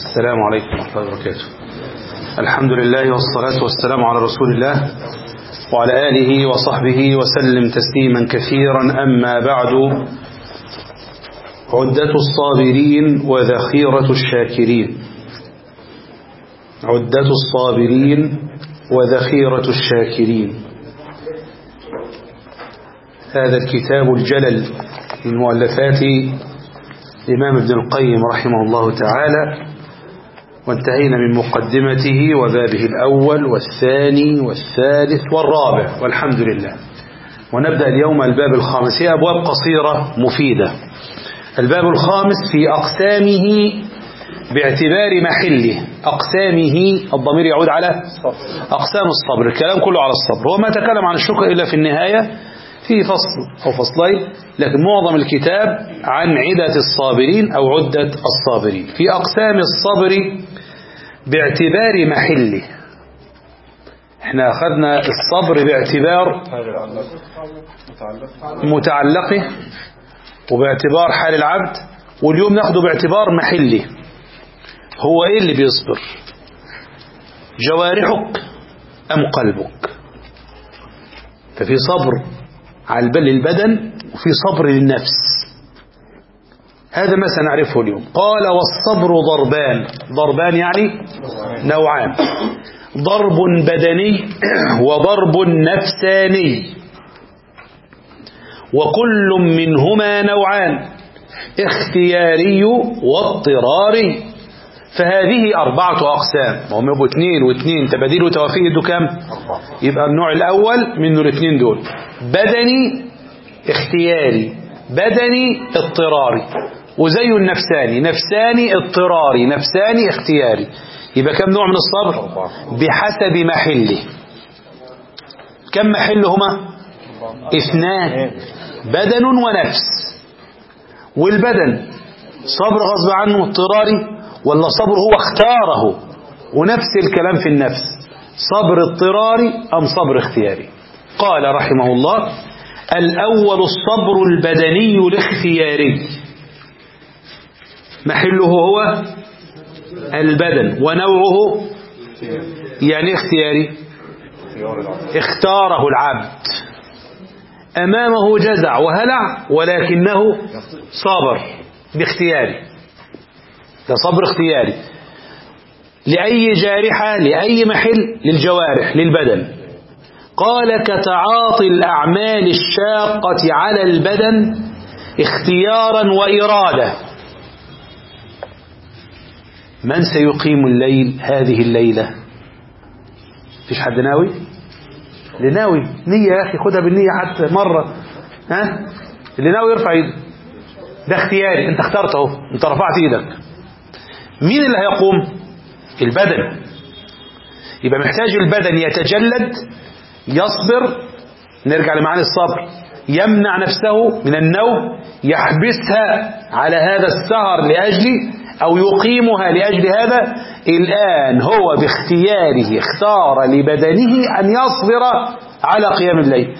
السلام عليكم ورحمة الله وبركاته الحمد لله والصلاة والسلام على رسول الله وعلى آله وصحبه وسلم تسليما كثيرا أما بعد عدة الصابرين وذخيرة الشاكرين عدة الصابرين وذخيرة الشاكرين هذا الكتاب الجلل من مؤلفات الإمام ابن القيم رحمه الله تعالى وانتهينا من مقدمته وبابه الأول والثاني والثالث والرابع والحمد لله ونبدأ اليوم الباب الخامس هي أبواب قصيرة مفيدة الباب الخامس في أقسامه باعتبار محله أقسامه الضمير يعود على أقسام الصبر الكلام كله على الصبر هو ما تكلم عن الشكر إلا في النهاية في فصل أو فصلين لكن معظم الكتاب عن عدة الصابرين أو عدة الصابرين في أقسام الصبر باعتبار محله احنا أخذنا الصبر باعتبار متعلقه وباعتبار حال العبد واليوم ناخده باعتبار محله هو ايه اللي بيصبر جوارحك أم قلبك ففي صبر على البل البدن وفي صبر للنفس هذا ما سنعرفه اليوم قال والصبر ضربان ضربان يعني نوعان ضرب بدني وضرب نفساني وكل منهما نوعان اختياري واضطراري فهذه أربعة أقسام وهم يبقوا اثنين واثنين تباديل وتوافيه يدوا كام يبقى النوع الأول منه الاثنين دول بدني اختياري بدني اضطراري وزي النفساني نفساني اضطراري نفساني اختياري يبقى كم نوع من الصبر بحسب محله كم محلهما اثنان بدن ونفس والبدن صبر غصب عنه اضطراري ولا صبر هو اختاره ونفس الكلام في النفس صبر اضطراري أم صبر اختياري قال رحمه الله الأول الصبر البدني الاختياري محله هو البدن ونوعه يعني اختياري اختاره العبد أمامه جزع وهلع ولكنه صبر باختياري ده صبر اختياري لأي جارحة لأي محل للجوارح للبدن قال كتعاطي الأعمال الشاقة على البدن اختيارا وإرادة من سيقيم الليل هذه الليلة فيش حد ناوي اللي ناوي نية يا أخي خدها بالنية حتى مرة ها اللي ناوي يرفع ايده ده اختياري انت اخترت اهو انت رفعت ايدك مين اللي هيقوم البدن يبقى محتاج البدن يتجلد يصبر نرجع لمعاني الصبر يمنع نفسه من النوم يحبسها على هذا السهر لأجل أو يقيمها لأجل هذا الآن هو باختياره اختار لبدنه أن يصبر على قيام الليل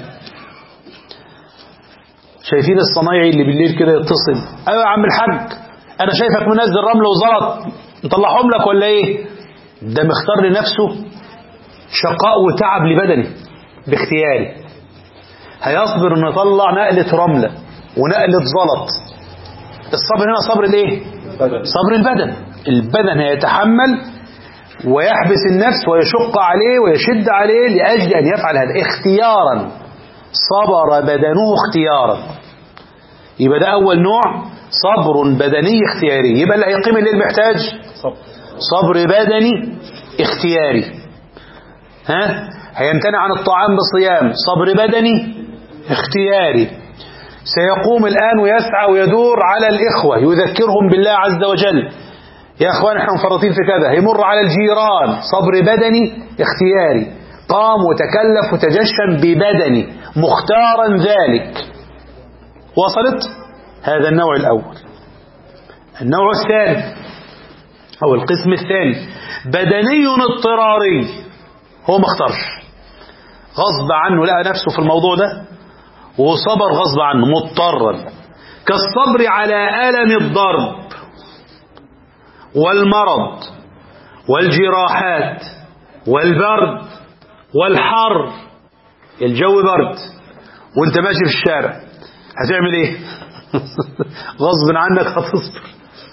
شايفين الصنايعي اللي بالليل كده يتصل ايوه يا عم الحاج انا شايفك منزل رمل وزلط نطلعهم لك ولا ايه ده مختار لنفسه شقاء وتعب لبدنه باختياري هيصبر انه يطلع نقلة رملة ونقلة زلط الصبر هنا صبر الايه صبر البدن البدن هيتحمل ويحبس النفس ويشق عليه ويشد عليه لأجل أن يفعل هذا اختيارا صبر بدنه اختيارا يبقى ده أول نوع صبر بدني اختياري يبقى اللي هيقيم الليل محتاج صبر بدني اختياري ها هيمتنع عن الطعام بصيام صبر بدني اختياري سيقوم الآن ويسعى ويدور على الإخوة يذكرهم بالله عز وجل يا أخوان احنا مفرطين في كذا هيمر على الجيران صبر بدني اختياري قام وتكلف وتجشم ببدني مختارا ذلك وصلت هذا النوع الأول النوع الثاني أو القسم الثاني بدني اضطراري هو ما اختارش غصب عنه لقى نفسه في الموضوع ده وصبر غصب عنه مضطرا كالصبر على ألم الضرب والمرض والجراحات والبرد والحر الجو برد وانت ماشي في الشارع هتعمل ايه غصب عنك هتصبر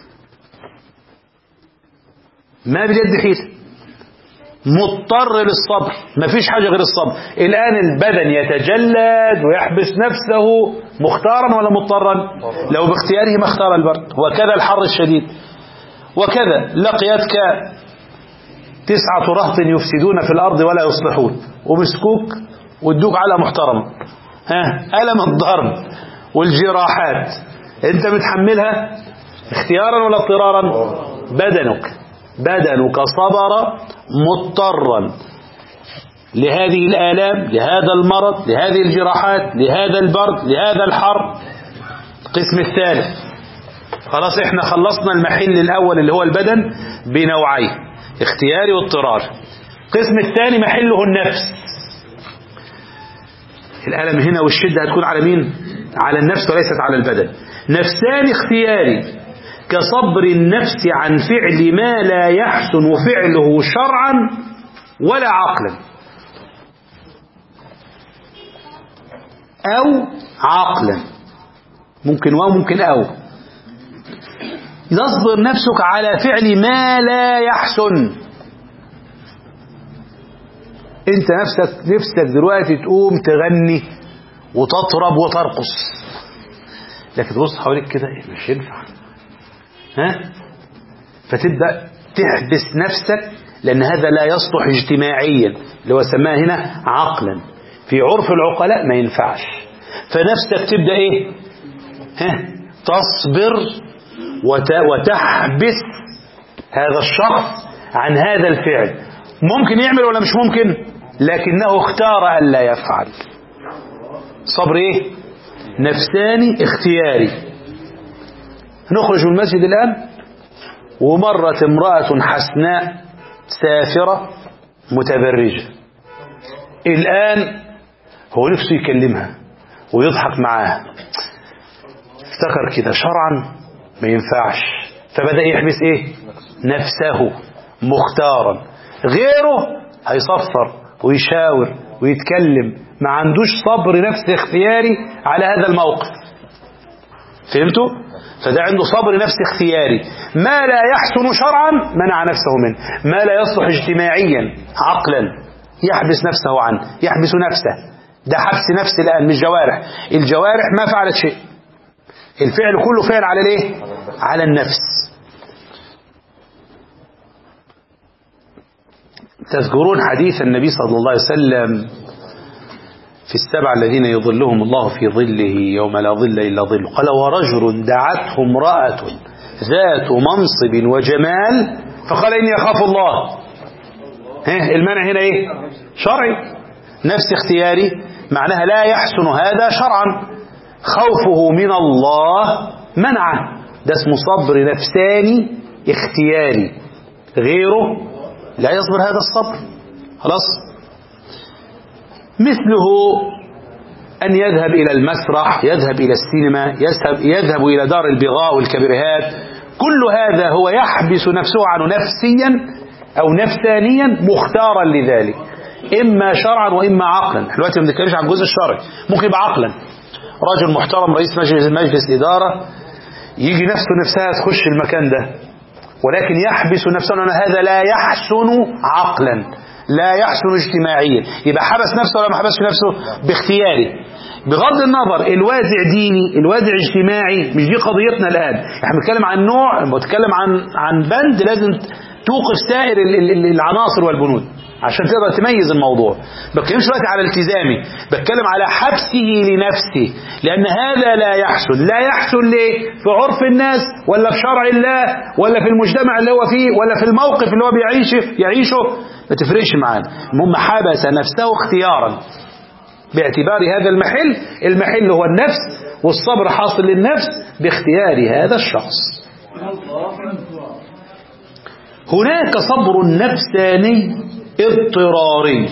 ما بجد حيلة مضطر للصبر مفيش حاجة غير الصبر الآن البدن يتجلد ويحبس نفسه مختارا ولا مضطرا لو باختياره ما اختار البرد وكذا الحر الشديد وكذا لقيتك تسعة رهط يفسدون في الأرض ولا يصلحون ومسكوك وادوك على محترم ها ألم الضرب والجراحات انت متحملها اختيارا ولا اضطرارا بدنك بدنك صبر مضطرا لهذه الآلام لهذا المرض لهذه الجراحات لهذا البرد لهذا الحر القسم الثالث خلاص احنا خلصنا المحل الأول اللي هو البدن بنوعين اختياري واضطراري القسم الثاني محله النفس الألم هنا والشدة هتكون على مين على النفس وليست على البدن نفسان اختياري كصبر النفس عن فعل ما لا يحسن فعله شرعا ولا عقلا أو عقلا ممكن واو ممكن أو يصبر نفسك على فعل ما لا يحسن انت نفسك نفسك دلوقتي تقوم تغني وتطرب وترقص لكن تبص حواليك كده إيه مش ينفع ها فتبدأ تحبس نفسك لأن هذا لا يصلح اجتماعيا اللي هو سماه هنا عقلا في عرف العقلاء ما ينفعش فنفسك تبدأ ايه ها تصبر وت... وتحبس هذا الشخص عن هذا الفعل ممكن يعمل ولا مش ممكن لكنه اختار أن لا يفعل صبر ايه نفساني اختياري نخرج من المسجد الآن ومرت امرأة حسناء سافرة متبرجة الآن هو نفسه يكلمها ويضحك معاها افتكر كده شرعا ما ينفعش فبدأ يحبس ايه نفسه مختارا غيره هيصفر ويشاور ويتكلم ما عندوش صبر نفس اختياري على هذا الموقف فهمتوا فده عنده صبر نفس اختياري ما لا يحسن شرعا منع نفسه منه ما لا يصلح اجتماعيا عقلا يحبس نفسه عنه يحبس نفسه ده حبس نفس الآن مش جوارح الجوارح ما فعلت شيء الفعل كله فعل على الايه على النفس تذكرون حديث النبي صلى الله عليه وسلم في السبع الذين يظلهم الله في ظله يوم لا ظل إلا ظله قال ورجل دعته امرأة ذات منصب وجمال فقال إني أخاف الله ها المنع هنا إيه شرعي نفس اختياري معناها لا يحسن هذا شرعا خوفه من الله منعه ده اسمه صبر نفساني اختياري غيره لا يصبر هذا الصبر خلاص مثله أن يذهب إلى المسرح يذهب إلى السينما يذهب, يذهب إلى دار البغاء والكبرهات كل هذا هو يحبس نفسه عنه نفسيا أو نفسانيا مختارا لذلك إما شرعا وإما عقلا احنا دلوقتي ما بنتكلمش عن الجزء الشرعي ممكن يبقى عقلا راجل محترم رئيس مجلس مجلس إدارة يجي نفسه نفسها تخش المكان ده ولكن يحبس نفسه أن هذا لا يحسن عقلا لا يحسن اجتماعيا يبقى حبس نفسه ولا ما حبسش نفسه باختياره بغض النظر الوازع ديني الوازع اجتماعي مش دي قضيتنا الآن احنا بنتكلم عن نوع بنتكلم عن عن بند لازم توقف سائر العناصر والبنود عشان تقدر تميز الموضوع بتكلمش دلوقتي على التزامي بتكلم على حبسه لنفسه لأن هذا لا يحسن لا يحسن ليه في عرف الناس ولا في شرع الله ولا في المجتمع اللي هو فيه ولا في الموقف اللي هو بيعيشه يعيشه ما تفرقش معانا المهم حبس نفسه اختيارا باعتبار هذا المحل المحل هو النفس والصبر حاصل للنفس باختيار هذا الشخص هناك صبر نفساني اضطراري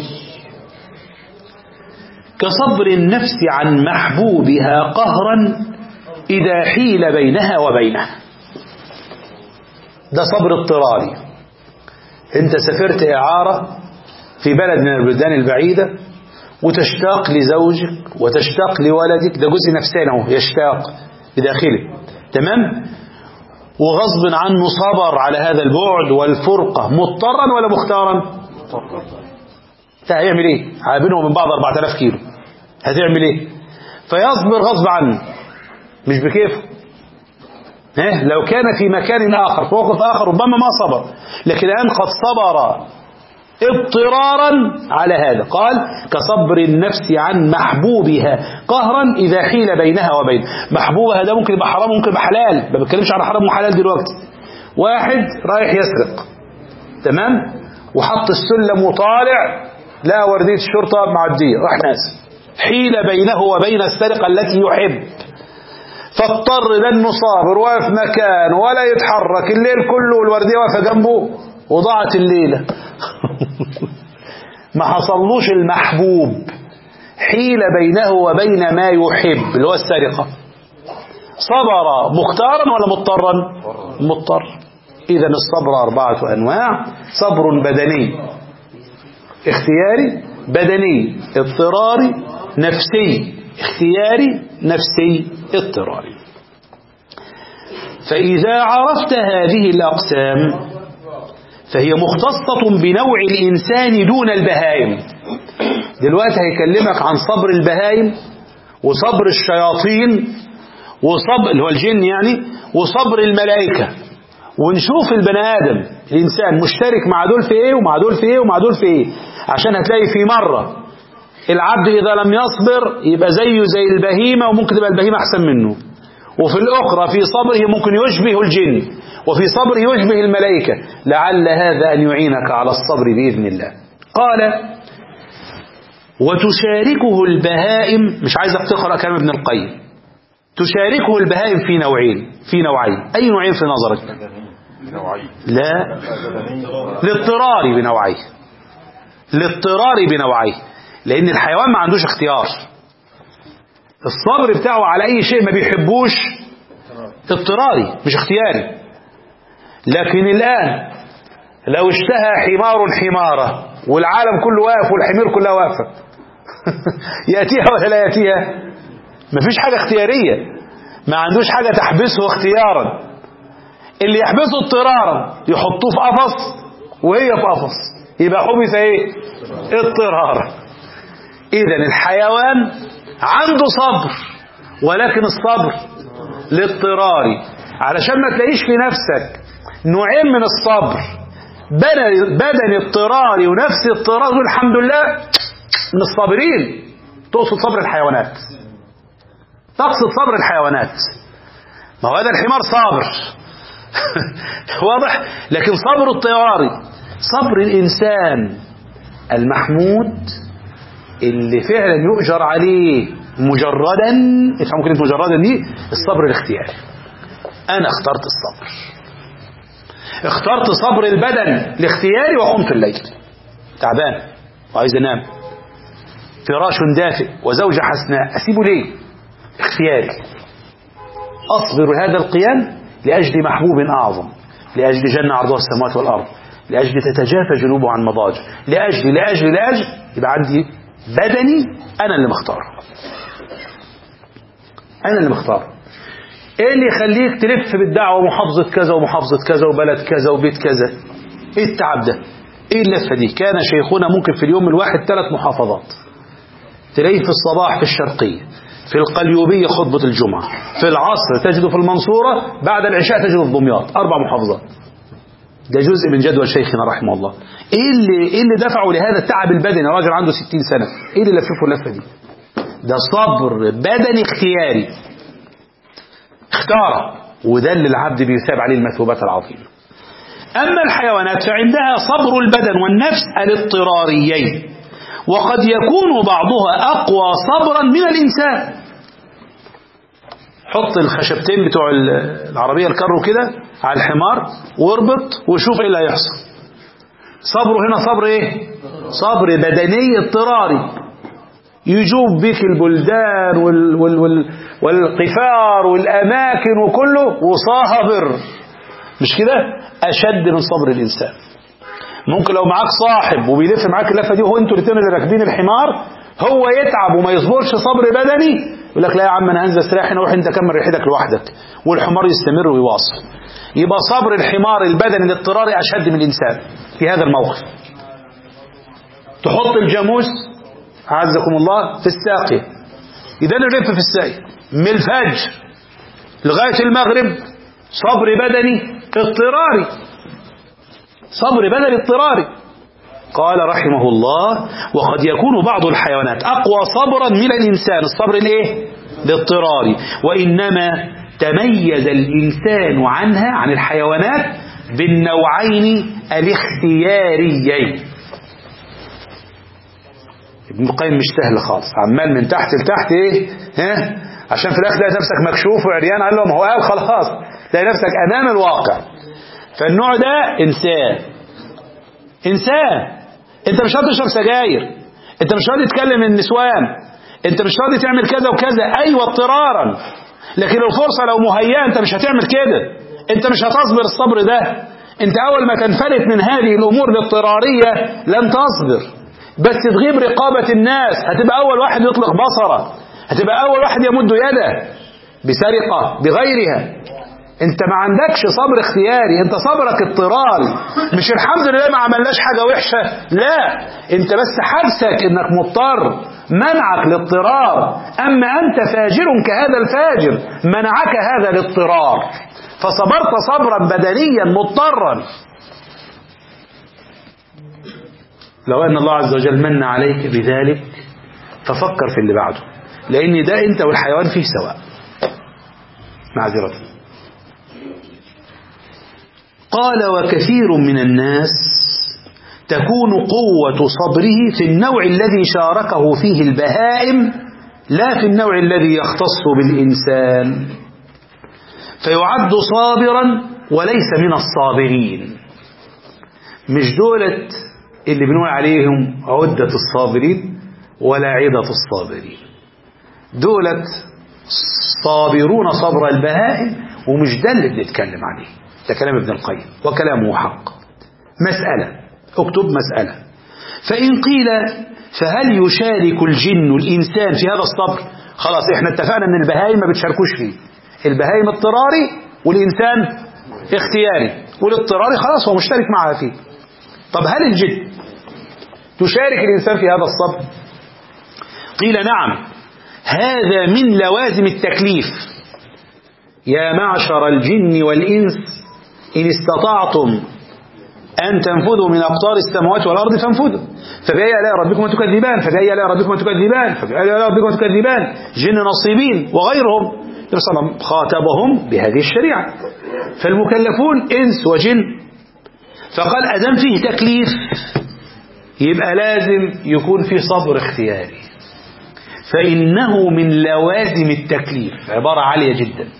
كصبر النفس عن محبوبها قهرا إذا حيل بينها وبينه ده صبر اضطراري انت سافرت إعارة في بلد من البلدان البعيدة وتشتاق لزوجك وتشتاق لولدك ده جزء نفساني اهو يشتاق بداخله تمام وغصب عنه صبر على هذا البعد والفرقة مضطرا ولا مختارا ده هيعمل ايه بينهم من بعض 4000 كيلو هتعمل ايه فيصبر غصب عنه مش بكيفه ها لو كان في مكان آخر في موقف آخر ربما ما صبر لكن الآن قد صبر اضطرارا على هذا قال كصبر النفس عن محبوبها قهرا إذا حيل بينها وبين محبوبها ده ممكن يبقى حرام ممكن يبقى حلال ما بتكلمش عن حرام وحلال دلوقتي واحد رايح يسرق تمام وحط السلم وطالع لا وردية الشرطة معدية راح نازل حيل بينه وبين السرقة التي يحب فاضطر لانه صابر واقف مكان ولا يتحرك الليل كله والوردية واقفة جنبه وضاعت الليلة ما حصلوش المحبوب حيل بينه وبين ما يحب اللي هو السرقة صبر مختارا ولا مضطرا مضطر إذا الصبر أربعة أنواع صبر بدني اختياري بدني اضطراري نفسي اختياري نفسي اضطراري فإذا عرفت هذه الأقسام فهي مختصة بنوع الإنسان دون البهائم دلوقتي هيكلمك عن صبر البهائم وصبر الشياطين وصبر اللي هو الجن يعني وصبر الملائكة ونشوف البني آدم الإنسان مشترك مع دول في إيه ومع دول في إيه ومع دول في إيه عشان هتلاقي في مرة العبد إذا لم يصبر يبقى زيه زي البهيمة وممكن تبقى البهيمة أحسن منه وفي الأخرى في صبره ممكن يشبه الجن وفي صبره يشبه الملائكة لعل هذا أن يعينك على الصبر بإذن الله قال وتشاركه البهائم مش عايزك تقرأ كلام ابن القيم تشاركه البهائم في نوعين في نوعين أي نوعين في نظرك لا الاضطرار بنوعيه الاضطرار بنوعيه لأن الحيوان ما عندوش اختيار الصبر بتاعه على أي شيء ما بيحبوش اضطراري مش اختياري لكن الآن لو اشتهى حمار حمارة والعالم كله واقف والحمير كلها واقفة يأتيها ولا لا يأتيها مفيش حاجة اختيارية ما عندوش حاجة تحبسه اختيارا اللي يحبسه اضطرارا يحطوه في قفص وهي في قفص يبقى حبس ايه اضطرارا اذا الحيوان عنده صبر ولكن الصبر الاضطراري علشان ما تلاقيش في نفسك نوعين من الصبر بدني اضطراري ونفسي اضطراري الحمد لله من الصابرين تقصد صبر الحيوانات تقصد صبر الحيوانات ما هو هذا الحمار صابر واضح لكن صبر اضطراري صبر الإنسان المحمود اللي فعلا يؤجر عليه مجردا افهموا كلمة مجردا دي الصبر الاختياري أنا اخترت الصبر اخترت صبر البدن الاختياري وقمت الليل تعبان وعايز انام فراش دافئ وزوجة حسناء أسيبه ليه اختياري أصبر هذا القيام لأجل محبوب أعظم لأجل جنة عرضها السماوات والأرض لأجل تتجافى جنوبه عن مضاجع لأجل لأجل لأجل يبقى عندي بدني أنا اللي مختاره أنا اللي مختاره إيه اللي يخليك تلف بالدعوة محافظة كذا ومحافظة كذا وبلد كذا وبيت كذا إيه التعب ده إيه اللفة دي كان شيخنا ممكن في اليوم الواحد ثلاث محافظات تلاقيه في الصباح في الشرقية في القليوبية خطبة الجمعة في العصر تجده في المنصورة بعد العشاء تجده في دمياط أربع محافظات ده جزء من جدول شيخنا رحمه الله ايه اللي ايه اللي دفعه لهذا التعب البدني راجل عنده 60 سنة ايه اللي لففه اللفة دي ده صبر بدني اختياري اختار وده اللي العبد بيثاب عليه المثوبات العظيمة أما الحيوانات فعندها صبر البدن والنفس الاضطراريين وقد يكون بعضها أقوى صبرا من الإنسان حط الخشبتين بتوع العربية الكرو كده على الحمار واربط وشوف ايه اللي هيحصل صبره هنا صبر ايه صبر بدني اضطراري يجوب بك البلدان وال وال وال والقفار والأماكن وكله وصابر مش كده أشد من صبر الإنسان ممكن لو معاك صاحب وبيلف معاك اللفة دي وهو انتوا الاثنين اللي راكبين الحمار هو يتعب وما يصبرش صبر بدني يقول لك لا يا عم انا هنزل استريح هنا روح انت كمل ريحتك لوحدك والحمار يستمر ويواصل يبقى صبر الحمار البدني الاضطراري اشد من الانسان في هذا الموقف تحط الجاموس اعزكم الله في الساقيه اذا يلف في الساقيه من الفجر لغايه المغرب صبر بدني اضطراري صبر بدني اضطراري قال رحمه الله وقد يكون بعض الحيوانات أقوى صبرا من الإنسان الصبر الايه الاضطراري وإنما تميز الإنسان عنها عن الحيوانات بالنوعين الاختياريين ابن القيم مش سهل خالص عمال من تحت لتحت ايه ها عشان في الاخر تلاقي نفسك مكشوف وعريان قال لهم هو قال خلاص تلاقي نفسك امام الواقع فالنوع ده انسان انسان انت مش راضي تشرب سجاير انت مش راضي تكلم النسوان انت مش راضي تعمل كذا وكذا ايوه اضطرارا لكن الفرصه لو مهيئه انت مش هتعمل كده انت مش هتصبر الصبر ده انت اول ما تنفلت من هذه الامور الاضطراريه لن تصبر بس تغيب رقابه الناس هتبقى اول واحد يطلق بصره هتبقى اول واحد يمد يده بسرقه بغيرها انت ما عندكش صبر اختياري انت صبرك اضطراري مش الحمد لله ما عملناش حاجة وحشة لا انت بس حبسك انك مضطر منعك الاضطرار اما انت فاجر كهذا الفاجر منعك هذا الاضطرار فصبرت صبرا بدنيا مضطرا لو ان الله عز وجل من عليك بذلك ففكر في اللي بعده لان ده انت والحيوان فيه سواء معذرة قال وكثير من الناس تكون قوة صبره في النوع الذي شاركه فيه البهائم لا في النوع الذي يختص بالإنسان فيعد صابرا وليس من الصابرين مش دولة اللي بنقول عليهم عدة الصابرين ولا عدة الصابرين دولة صابرون صبر البهائم ومش ده اللي بنتكلم عليه ده كلام ابن القيم وكلامه حق مسألة اكتب مسألة فإن قيل فهل يشارك الجن الإنسان في هذا الصبر خلاص احنا اتفقنا ان البهائم ما بتشاركوش فيه البهائم اضطراري والإنسان اختياري والاضطراري خلاص هو مشترك معها فيه طب هل الجن تشارك الإنسان في هذا الصبر قيل نعم هذا من لوازم التكليف يا معشر الجن والإنس إن استطعتم أن تنفذوا من أقطار السماوات والأرض فانفذوا فبأي آلاء ربكم تكذبان فبأي آلاء ربكم تكذبان فبأي آلاء ربكم تكذبان جن نصيبين وغيرهم النبي صلى الله عليه وسلم خاطبهم بهذه الشريعة فالمكلفون إنس وجن فقال أدم فيه تكليف يبقى لازم يكون فيه صبر اختياري فإنه من لوازم التكليف عبارة عالية جدا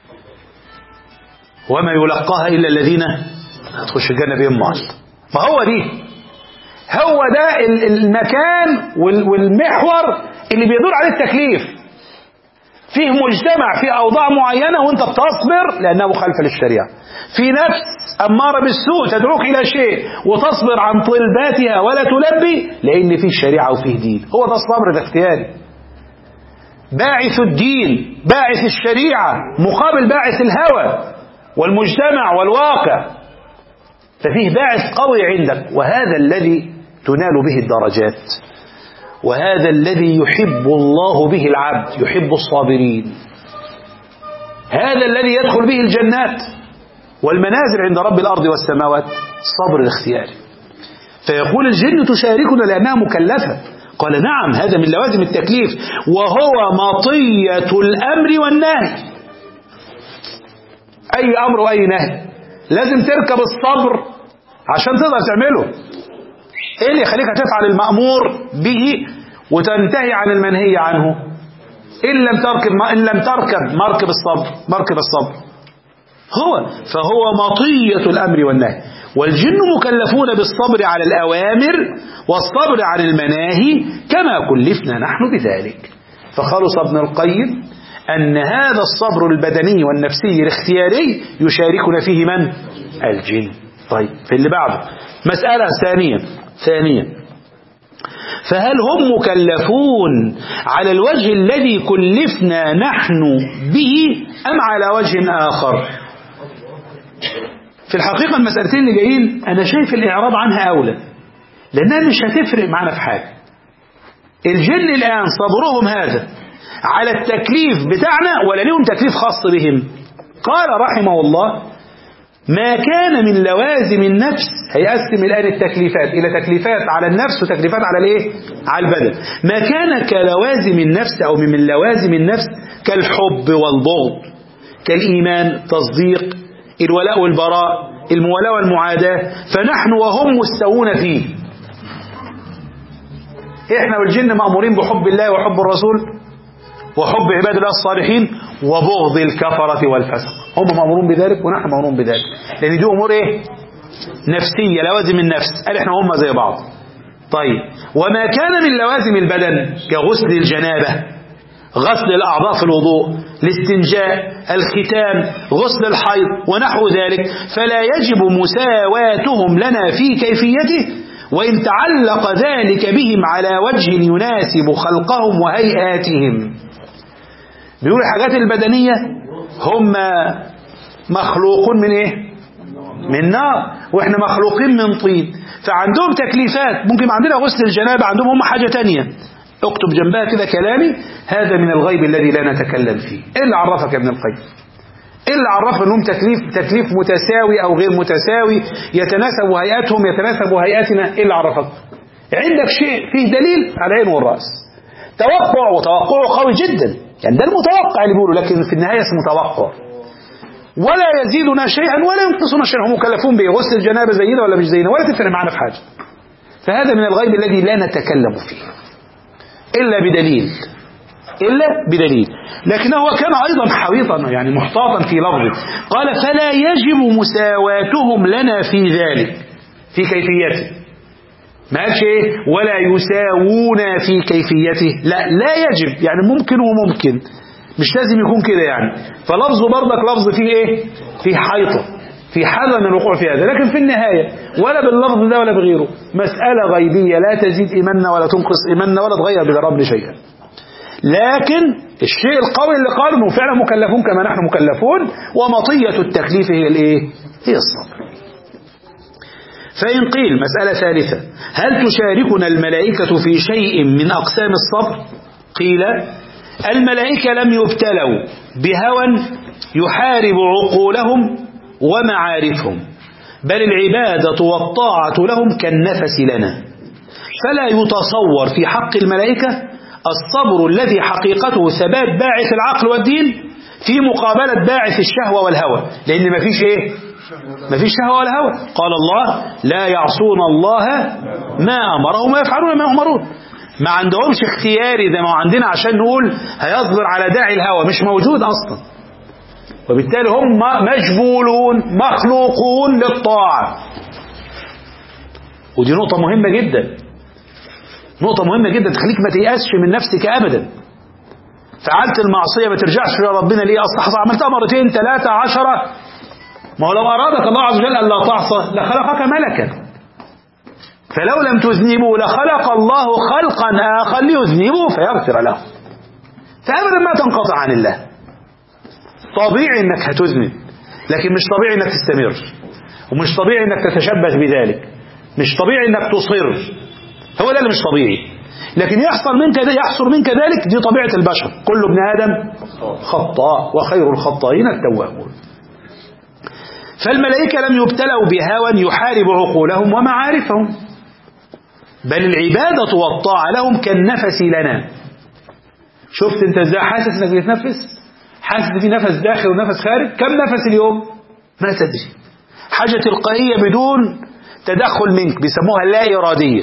وما يلقاها إلا الذين تخش الجنة بهم معص فهو دي هو ده المكان والمحور اللي بيدور عليه التكليف فيه مجتمع في أوضاع معينة وانت بتصبر لأنه مخالفة للشريعة في نفس أمارة بالسوء تدعوك إلى شيء وتصبر عن طلباتها ولا تلبي لأن فيه شريعة وفيه دين هو ده الصبر الاختياري باعث الدين باعث الشريعة مقابل باعث الهوى والمجتمع والواقع ففيه باعث قوي عندك وهذا الذي تنال به الدرجات وهذا الذي يحب الله به العبد يحب الصابرين هذا الذي يدخل به الجنات والمنازل عند رب الأرض والسماوات صبر الاختياري فيقول الجن تشاركنا لأنها مكلفة قال نعم هذا من لوازم التكليف وهو مطية الأمر والنهي أي أمر وأي نهي لازم تركب الصبر عشان تقدر تعمله ايه اللي يخليك تفعل المأمور به وتنتهي عن المنهي عنه إن لم تركب إن لم تركب مركب الصبر مركب الصبر هو فهو مطية الأمر والنهي والجن مكلفون بالصبر على الأوامر والصبر عن المناهي كما كلفنا نحن بذلك فخلص ابن القيم أن هذا الصبر البدني والنفسي الاختياري يشاركنا فيه من؟ الجن طيب في اللي بعده مسألة ثانية ثانية فهل هم مكلفون على الوجه الذي كلفنا نحن به أم على وجه آخر في الحقيقة المسألتين اللي جايين أنا شايف الإعراض عنها أولى لأنها مش هتفرق معنا في حاجة الجن الآن صبرهم هذا على التكليف بتاعنا ولا لهم تكليف خاص بهم قال رحمه الله ما كان من لوازم النفس هيقسم الآن التكليفات إلى تكليفات على النفس وتكليفات على الإيه؟ على البدن ما كان كلوازم النفس أو من لوازم النفس كالحب والبغض كالإيمان تصديق الولاء والبراء المولاة والمعاداة فنحن وهم مستوون فيه إحنا والجن مأمورين بحب الله وحب الرسول وحب عباد الله الصالحين وبغض الكفرة والفسق هم مأمورون بذلك ونحن مأمورون بذلك لأن دي أمور إيه نفسية لوازم النفس قال إحنا هم زي بعض طيب وما كان من لوازم البدن كغسل الجنابة غسل الأعضاء في الوضوء الاستنجاء الختان غسل الحيض ونحو ذلك فلا يجب مساواتهم لنا في كيفيته وإن تعلق ذلك بهم على وجه يناسب خلقهم وهيئاتهم بيقول الحاجات البدنية هم مخلوقون من ايه من نار واحنا مخلوقين من طين فعندهم تكليفات ممكن عندنا غسل الجنابة عندهم هم حاجة تانية اكتب جنبها كده كلامي هذا من الغيب الذي لا نتكلم فيه ايه اللي عرفك يا ابن القيم ايه اللي عرفك انهم تكليف تكليف متساوي او غير متساوي يتناسب هيئاتهم يتناسب هيئاتنا ايه اللي عرفك عندك شيء فيه دليل على العين والراس توقع وتوقعه قوي جدا يعني ده المتوقع اللي بيقوله لكن في النهايه اسمه توقع ولا يزيدنا شيئا ولا ينقصنا شيئا هم مكلفون بايه غسل الجنابه زينا ولا مش زينا ولا تفرق معنا في حاجه فهذا من الغيب الذي لا نتكلم فيه الا بدليل إلا بدليل لكنه كان أيضا حريصا يعني محتاطا في لفظه قال فلا يجب مساواتهم لنا في ذلك في كيفيته ما قالش ايه ولا يساوون في كيفيته لا لا يجب يعني ممكن وممكن مش لازم يكون كده يعني فلفظه برضك لفظ فيه ايه فيه حيطة في حذر من الوقوع في هذا لكن في النهاية ولا باللفظ ده ولا بغيره مسألة غيبية لا تزيد إيماننا ولا تنقص إيماننا ولا تغير بالرب شيئا لكن الشيء القوي اللي قال انه فعلا مكلفون كما نحن مكلفون ومطية التكليف هي الايه هي الصبر فإن قيل مسألة ثالثة هل تشاركنا الملائكة في شيء من أقسام الصبر قيل الملائكة لم يبتلوا بهوى يحارب عقولهم ومعارفهم بل العبادة والطاعة لهم كالنفس لنا فلا يتصور في حق الملائكة الصبر الذي حقيقته ثبات باعث العقل والدين في مقابلة باعث الشهوة والهوى لأن ما فيش إيه ما فيش شهوة ولا هوى قال الله لا يعصون الله ما أمرهم ويفعلون ما يؤمرون ما عندهمش اختياري زي ما عندنا عشان نقول هيصبر على داعي الهوى مش موجود أصلا وبالتالي هم مجبولون مخلوقون للطاعة ودي نقطة مهمة جدا نقطة مهمة جدا تخليك ما تيأسش من نفسك أبدا فعلت المعصية ما ترجعش يا ربنا ليه أصلا عملتها مرتين ثلاثة عشرة ما هو لو أرادك الله عز وجل أن لا تعصى لخلقك ملكا فلو لم تذنبوا لخلق الله خلقا آخر ليذنبوا فيغفر له فأبدا ما تنقطع عن الله طبيعي انك هتذنب لكن مش طبيعي انك تستمر ومش طبيعي انك تتشبث بذلك مش طبيعي انك تصر هو ده اللي مش طبيعي لكن يحصل منك يحصل منك ذلك دي طبيعة البشر كل ابن آدم خطاء وخير الخطائين التوابون فالملائكة لم يبتلوا بهوى يحارب عقولهم ومعارفهم بل العبادة والطاعة لهم كالنفس لنا شفت انت ازاي حاسس انك بتتنفس حاسس في نفس داخل ونفس خارج كم نفس اليوم ما تدري حاجة تلقائية بدون تدخل منك بيسموها لا إرادية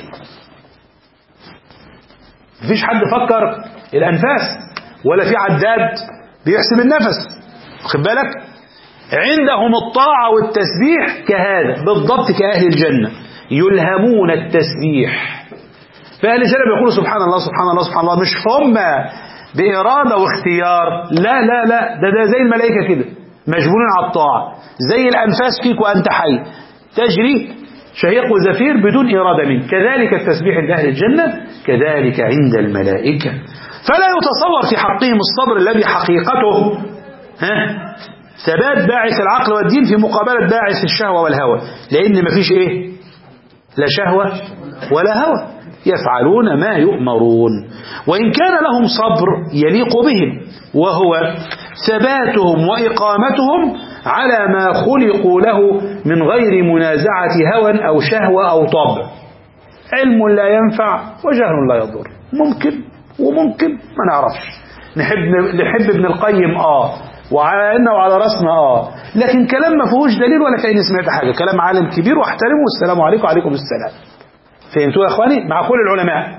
مفيش حد فكر الأنفاس ولا في عداد بيحسب النفس واخد بالك عندهم الطاعة والتسبيح كهذا بالضبط كأهل الجنة يلهمون التسبيح فأهل الجنة بيقولوا سبحان الله سبحان الله سبحان الله مش هم بإرادة واختيار لا لا لا ده ده زي الملائكة كده مجبولين على الطاعة زي الأنفاس فيك وأنت حي تجري شهيق وزفير بدون إرادة منك كذلك التسبيح عند أهل الجنة كذلك عند الملائكة فلا يتصور في حقهم الصبر الذي حقيقته ها ثبات باعث العقل والدين في مقابلة باعث الشهوة والهوى لأن مفيش إيه لا شهوة ولا هوى يفعلون ما يؤمرون وإن كان لهم صبر يليق بهم وهو ثباتهم وإقامتهم على ما خلقوا له من غير منازعة هوى أو شهوة أو طبع علم لا ينفع وجهل لا يضر ممكن وممكن ما نعرفش نحب نحب ابن القيم اه وعلى عيننا وعلى راسنا اه لكن كلام ما فيهوش دليل ولا كأني سمعت حاجه كلام عالم كبير واحترمه والسلام عليكم وعليكم السلام فهمتوا يا اخواني مع كل العلماء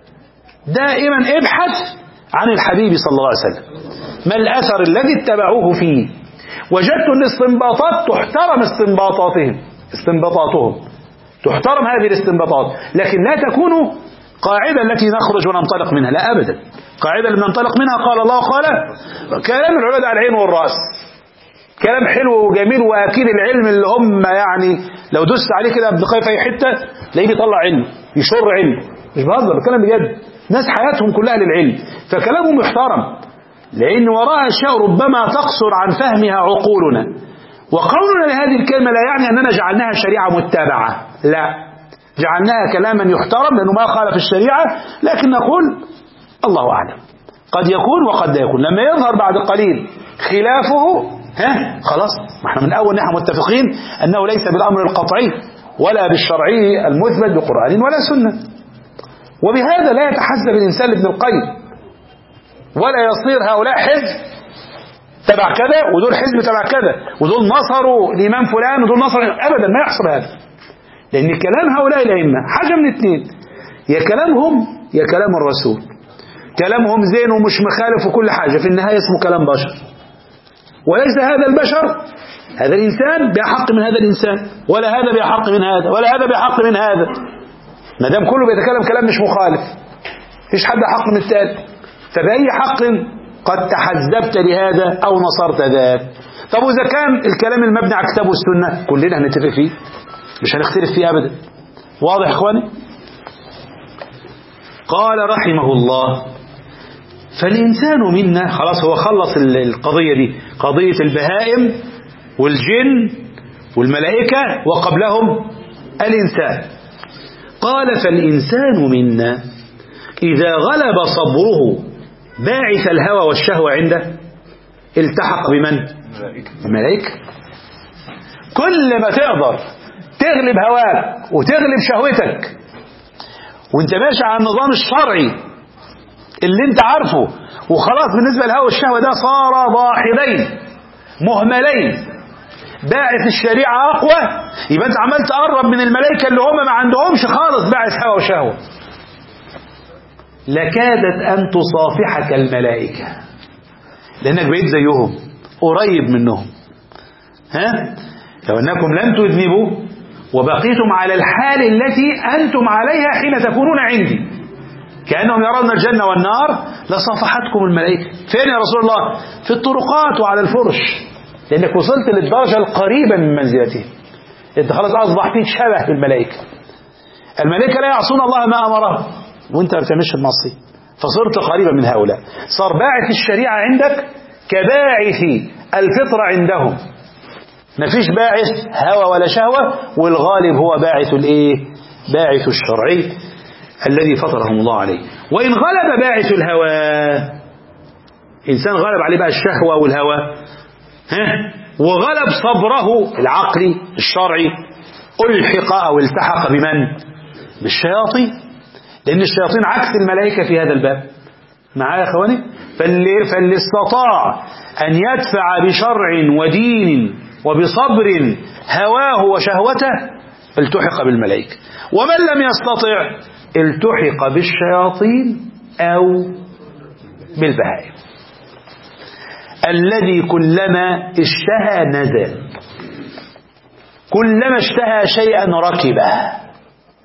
دائما ابحث عن الحبيب صلى الله عليه وسلم ما الاثر الذي اتبعوه فيه وجدت الاستنباطات تحترم استنباطاتهم استنباطاتهم تحترم هذه الاستنباطات لكن لا تكون قاعدة التي نخرج وننطلق منها لا أبدا قاعدة اللي بننطلق منها قال الله قال كلام العلماء على العين والرأس كلام حلو وجميل وأكيد العلم اللي هم يعني لو دست عليه كده ابن قيم في أي حتة تلاقيه بيطلع علم يشر علم مش بهزر بتكلم بجد ناس حياتهم كلها للعلم فكلامهم يحترم لأن وراء أشياء ربما تقصر عن فهمها عقولنا وقولنا لهذه الكلمة لا يعني أننا جعلناها شريعة متبعة لا جعلناها كلاما يحترم لأنه ما خالف الشريعة لكن نقول الله أعلم قد يكون وقد لا يكون لما يظهر بعد قليل خلافه ها خلاص ما احنا من أول نحن متفقين أنه ليس بالأمر القطعي ولا بالشرعي المثبت بقرآن ولا سنة وبهذا لا يتحزب الإنسان لابن القيم ولا يصير هؤلاء حزب تبع كذا ودول حزب تبع كذا ودول نصروا الإمام فلان ودول نصروا أبدا ما يحصل هذا لأن كلام هؤلاء الأئمة حاجة من اثنين يا كلامهم يا كلام الرسول كلامهم زين ومش مخالف وكل حاجة في النهاية اسمه كلام بشر وليس هذا البشر هذا الإنسان بأحق من هذا الإنسان ولا هذا بأحق من هذا ولا هذا بأحق من هذا ما دام كله بيتكلم كلام مش مخالف فيش حد أحق من الثاني فبأي حق قد تحزبت لهذا أو نصرت ذاك طب وإذا كان الكلام المبني على الكتاب والسنة كلنا هنتفق فيه مش هنختلف فيه أبدا واضح إخواني قال رحمه الله فالإنسان منا خلاص هو خلص القضية دي قضية البهائم والجن والملائكة وقبلهم الإنسان قال فالإنسان منا إذا غلب صبره باعث الهوى والشهوة عنده التحق بمن الملائكة كل ما تقدر تغلب هواك وتغلب شهوتك وانت ماشي على النظام الشرعي اللي انت عارفه وخلاص بالنسبة للهوى والشهوة ده صار ضاحلين مهملين باعث الشريعة أقوى يبقى انت عمال تقرب من الملائكة اللي هم ما عندهمش خالص باعث هوى وشهوة لكادت أن تصافحك الملائكة لأنك بقيت زيهم قريب منهم ها لو أنكم لم تذنبوا وبقيتم على الحال التي أنتم عليها حين تكونون عندي كأنهم يرون الجنة والنار لصافحتكم الملائكة فين يا رسول الله في الطرقات وعلى الفرش لأنك وصلت للدرجة القريبة من منزلتهم انت خلاص أصبح فيك شبه بالملائكة الملائكة لا يعصون الله ما أمرهم وانت ما بتعملش المعصية فصرت قريبا من هؤلاء صار باعث الشريعة عندك كباعث الفطرة عندهم مفيش باعث هوى ولا شهوة والغالب هو باعث الايه باعث الشرعي الذي فطرهم الله عليه وإن غلب باعث الهوى إنسان غلب عليه بقى الشهوة والهوى ها وغلب صبره العقلي الشرعي ألحق أو التحق بمن بالشياطين لأن الشياطين عكس الملائكة في هذا الباب معايا يا اخواني فاللي, فاللي استطاع أن يدفع بشرع ودين وبصبر هواه وشهوته التحق بالملائكة ومن لم يستطع التحق بالشياطين أو بالبهائم الذي كلما اشتهى نزل كلما اشتهى شيئا ركبه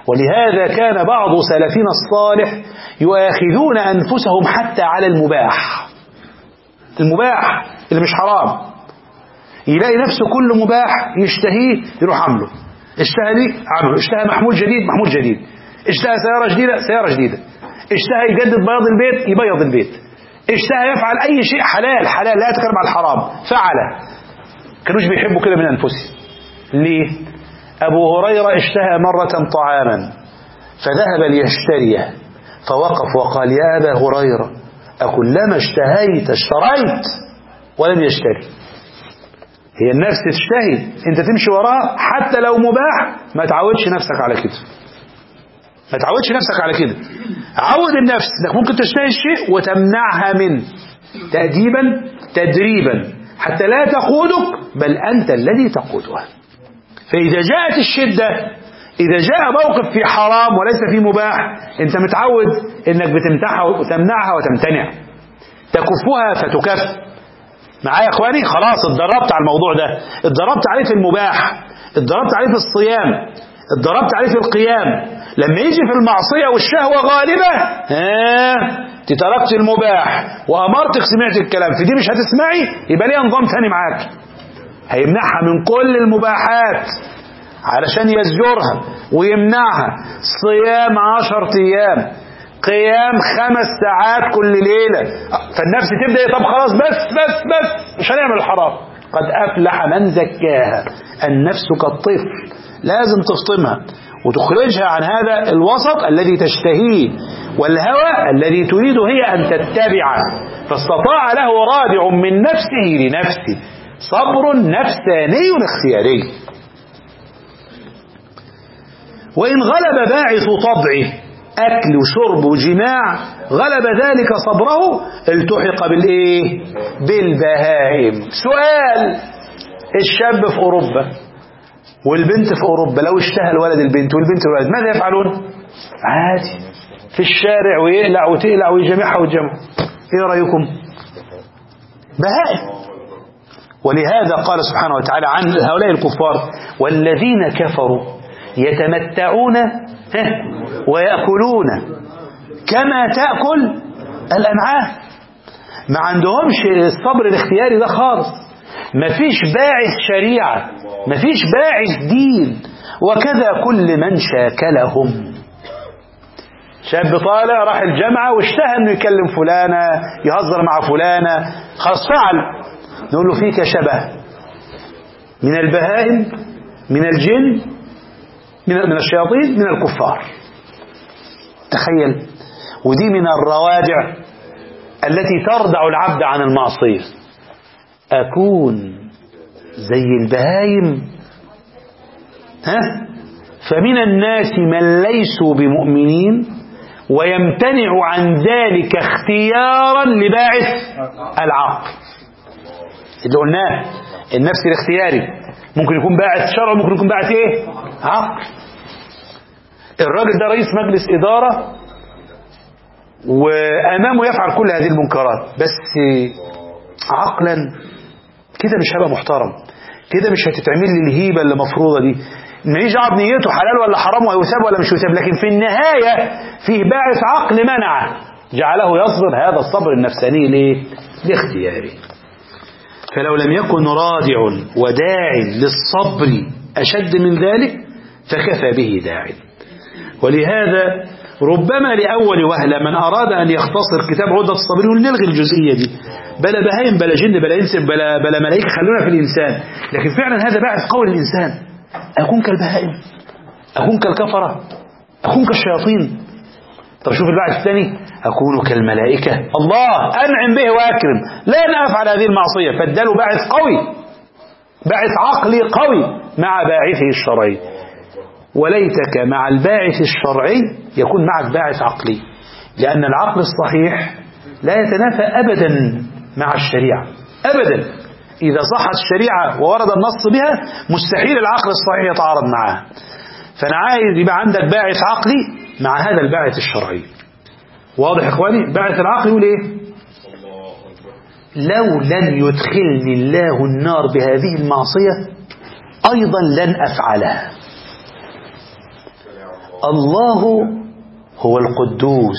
ولهذا كان بعض سلفنا الصالح يؤاخذون أنفسهم حتى على المباح المباح اللي مش حرام يلاقي نفسه كل مباح يشتهيه يروح عامله اشتهى دي عامله اشتهى محمول جديد محمول جديد اشتهى سيارة جديدة سيارة جديدة اشتهى يجدد بياض البيت يبيض البيت اشتهى يفعل أي شيء حلال حلال لا يتكلم عن الحرام فعل كانوش بيحبوا كده من أنفسهم ليه أبو هريرة اشتهى مرة طعاما فذهب ليشتريه فوقف وقال يا أبا هريرة أكلما اشتهيت اشتريت ولم يشتري هي النفس تشتهي انت تمشي وراها حتى لو مباح ما تعودش نفسك على كده ما تعودش نفسك على كده عود النفس انك ممكن تشتهي الشيء وتمنعها منه تأديبا تدريبا حتى لا تقودك بل أنت الذي تقودها فإذا جاءت الشدة إذا جاء موقف في حرام وليس في مباح أنت متعود أنك بتمتعها وتمنعها وتمتنع تكفها فتكف معايا يا اخواني خلاص اتدربت على الموضوع ده اتدربت عليه في المباح اتدربت عليه في الصيام اتدربت عليه في القيام لما يجي في المعصية والشهوة غالبة ها تركت المباح وأمرتك سمعت الكلام في دي مش هتسمعي يبقى ليها نظام تاني معاك هيمنعها من كل المباحات علشان يزجرها ويمنعها صيام عشر أيام قيام خمس ساعات كل ليلة فالنفس تبدأ طب خلاص بس بس بس مش هنعمل الحرام قد أفلح من زكاها النفس كالطفل لازم تفطمها وتخرجها عن هذا الوسط الذي تشتهيه والهوى الذي تريد هي أن تتبعه فاستطاع له رادع من نفسه لنفسه صبر نفساني اختياري وإن غلب باعث طبعه أكل وشرب وجماع غلب ذلك صبره التحق بالإيه بالبهائم سؤال الشاب في أوروبا والبنت في أوروبا لو اشتهى الولد البنت والبنت الولد ماذا يفعلون عادي في الشارع ويقلع وتقلع ويجمعها ويجمع ايه رأيكم بهائم ولهذا قال سبحانه وتعالى عن هؤلاء الكفار والذين كفروا يتمتعون ويأكلون كما تأكل الأنعام ما عندهمش الصبر الاختياري ده خالص مفيش باعث شريعة مفيش باعث دين وكذا كل من شاكلهم شاب طالع راح الجامعة واشتهى انه يكلم فلانة يهزر مع فلانة خلاص فعل نقول له فيك شبه من البهائم من الجن من من الشياطين من الكفار تخيل ودي من الروادع التي تردع العبد عن المعصية أكون زي البهايم ها فمن الناس من ليسوا بمؤمنين ويمتنع عن ذلك اختيارا لباعث العقل اللي قلناه النفس الاختياري ممكن يكون باعث شرع ممكن يكون باعث ايه عقل الراجل ده رئيس مجلس إدارة وأمامه يفعل كل هذه المنكرات بس عقلا كده مش هبقى محترم كده مش هتتعمل لي الهيبة اللي مفروضة دي ماليش دعوه بنيته حلال ولا حرام ويثاب ولا مش يثاب لكن في النهاية فيه باعث عقل منعه جعله يصبر هذا الصبر النفساني ليه؟ لاختياره فلو لم يكن رادع وداع للصبر أشد من ذلك فكفى به داع ولهذا ربما لأول وهلة من أراد أن يختصر كتاب عدة الصابرين نلغي الجزئية دي بلا بهايم بلا جن بلا إنس بلا, بلا ملائكة خلونا في الإنسان لكن فعلا هذا باعث قول الإنسان أكون كالبهائم أكون كالكفرة أكون كالشياطين طب شوف البعث الثاني أكون كالملائكة الله أنعم به وأكرم لن أفعل هذه المعصية فاداله باعث قوي باعث عقلي قوي مع باعثه الشرعي وليتك مع الباعث الشرعي يكون معك باعث عقلي لأن العقل الصحيح لا يتنافى أبدا مع الشريعة أبدا إذا صحت الشريعة وورد النص بها مستحيل العقل الصحيح يتعارض معها فأنا عايز يبقى عندك باعث عقلي مع هذا الباعث الشرعي واضح يا إخواني باعث العقل يقول إيه لو لن يدخلني الله النار بهذه المعصية أيضا لن أفعلها الله هو القدوس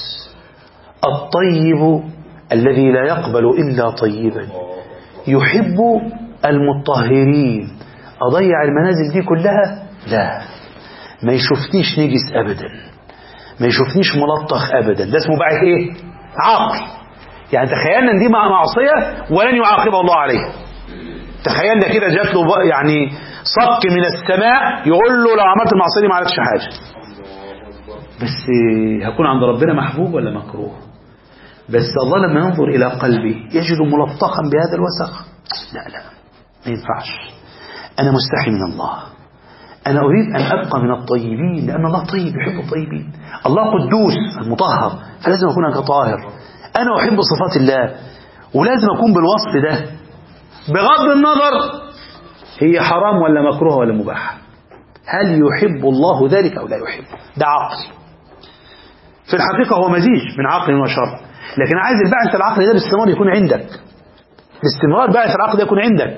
الطيب الذي لا يقبل إلا طيبا يحب المطهرين أضيع المنازل دي كلها لا ما يشوفنيش نجس أبدا ما يشوفنيش ملطخ أبدا ده اسمه بعد إيه عقل يعني تخيلنا ان دي معصية ولن يعاقبه الله عليها تخيلنا كده جات له يعني صك من السماء يقول له لو عملت المعصية دي ما عملتش حاجة بس هكون عند ربنا محبوب ولا مكروه بس الله لما ينظر إلى قلبي يجد ملطخا بهذا الوسخ لا لا ما ينفعش أنا مستحي من الله أنا أريد أن أبقى من الطيبين لأن الله طيب يحب الطيبين الله قدوس المطهر فلازم أكون أنا طاهر أنا أحب صفات الله ولازم أكون بالوصف ده بغض النظر هي حرام ولا مكروه ولا مباح هل يحب الله ذلك أو لا يحب ده عقل في الحقيقة هو مزيج من عقل وشرع لكن عايز البعث العقل ده باستمرار يكون عندك باستمرار بعث العقل ده يكون عندك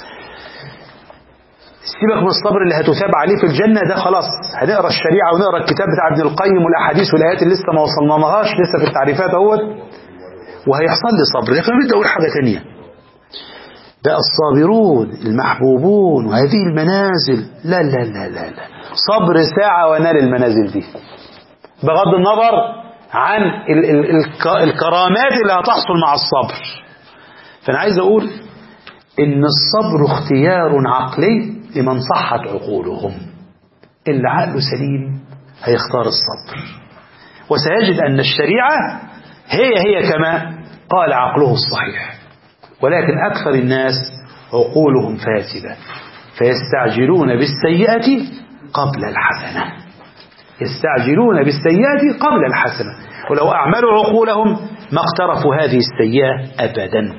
سيبك من الصبر اللي هتثاب عليه في الجنة ده خلاص هنقرا الشريعة ونقرا الكتاب بتاع ابن القيم والأحاديث والآيات اللي لسه ما وصلناهاش لسه في التعريفات اهوت وهيحصل لي صبر لكن بدي أقول حاجة تانية بقى الصابرون المحبوبون وهذه المنازل لا لا لا لا لا صبر ساعة ونال المنازل دي بغض النظر عن ال ال ال الكرامات اللي هتحصل مع الصبر فأنا عايز أقول إن الصبر اختيار عقلي لمن صحت عقولهم اللي عقله سليم هيختار الصبر وسيجد أن الشريعة هي هي كما قال عقله الصحيح ولكن أكثر الناس عقولهم فاسدة فيستعجلون بالسيئة قبل الحسنة يستعجلون بالسيئة قبل الحسنة ولو أعملوا عقولهم ما اقترفوا هذه السيئة أبدا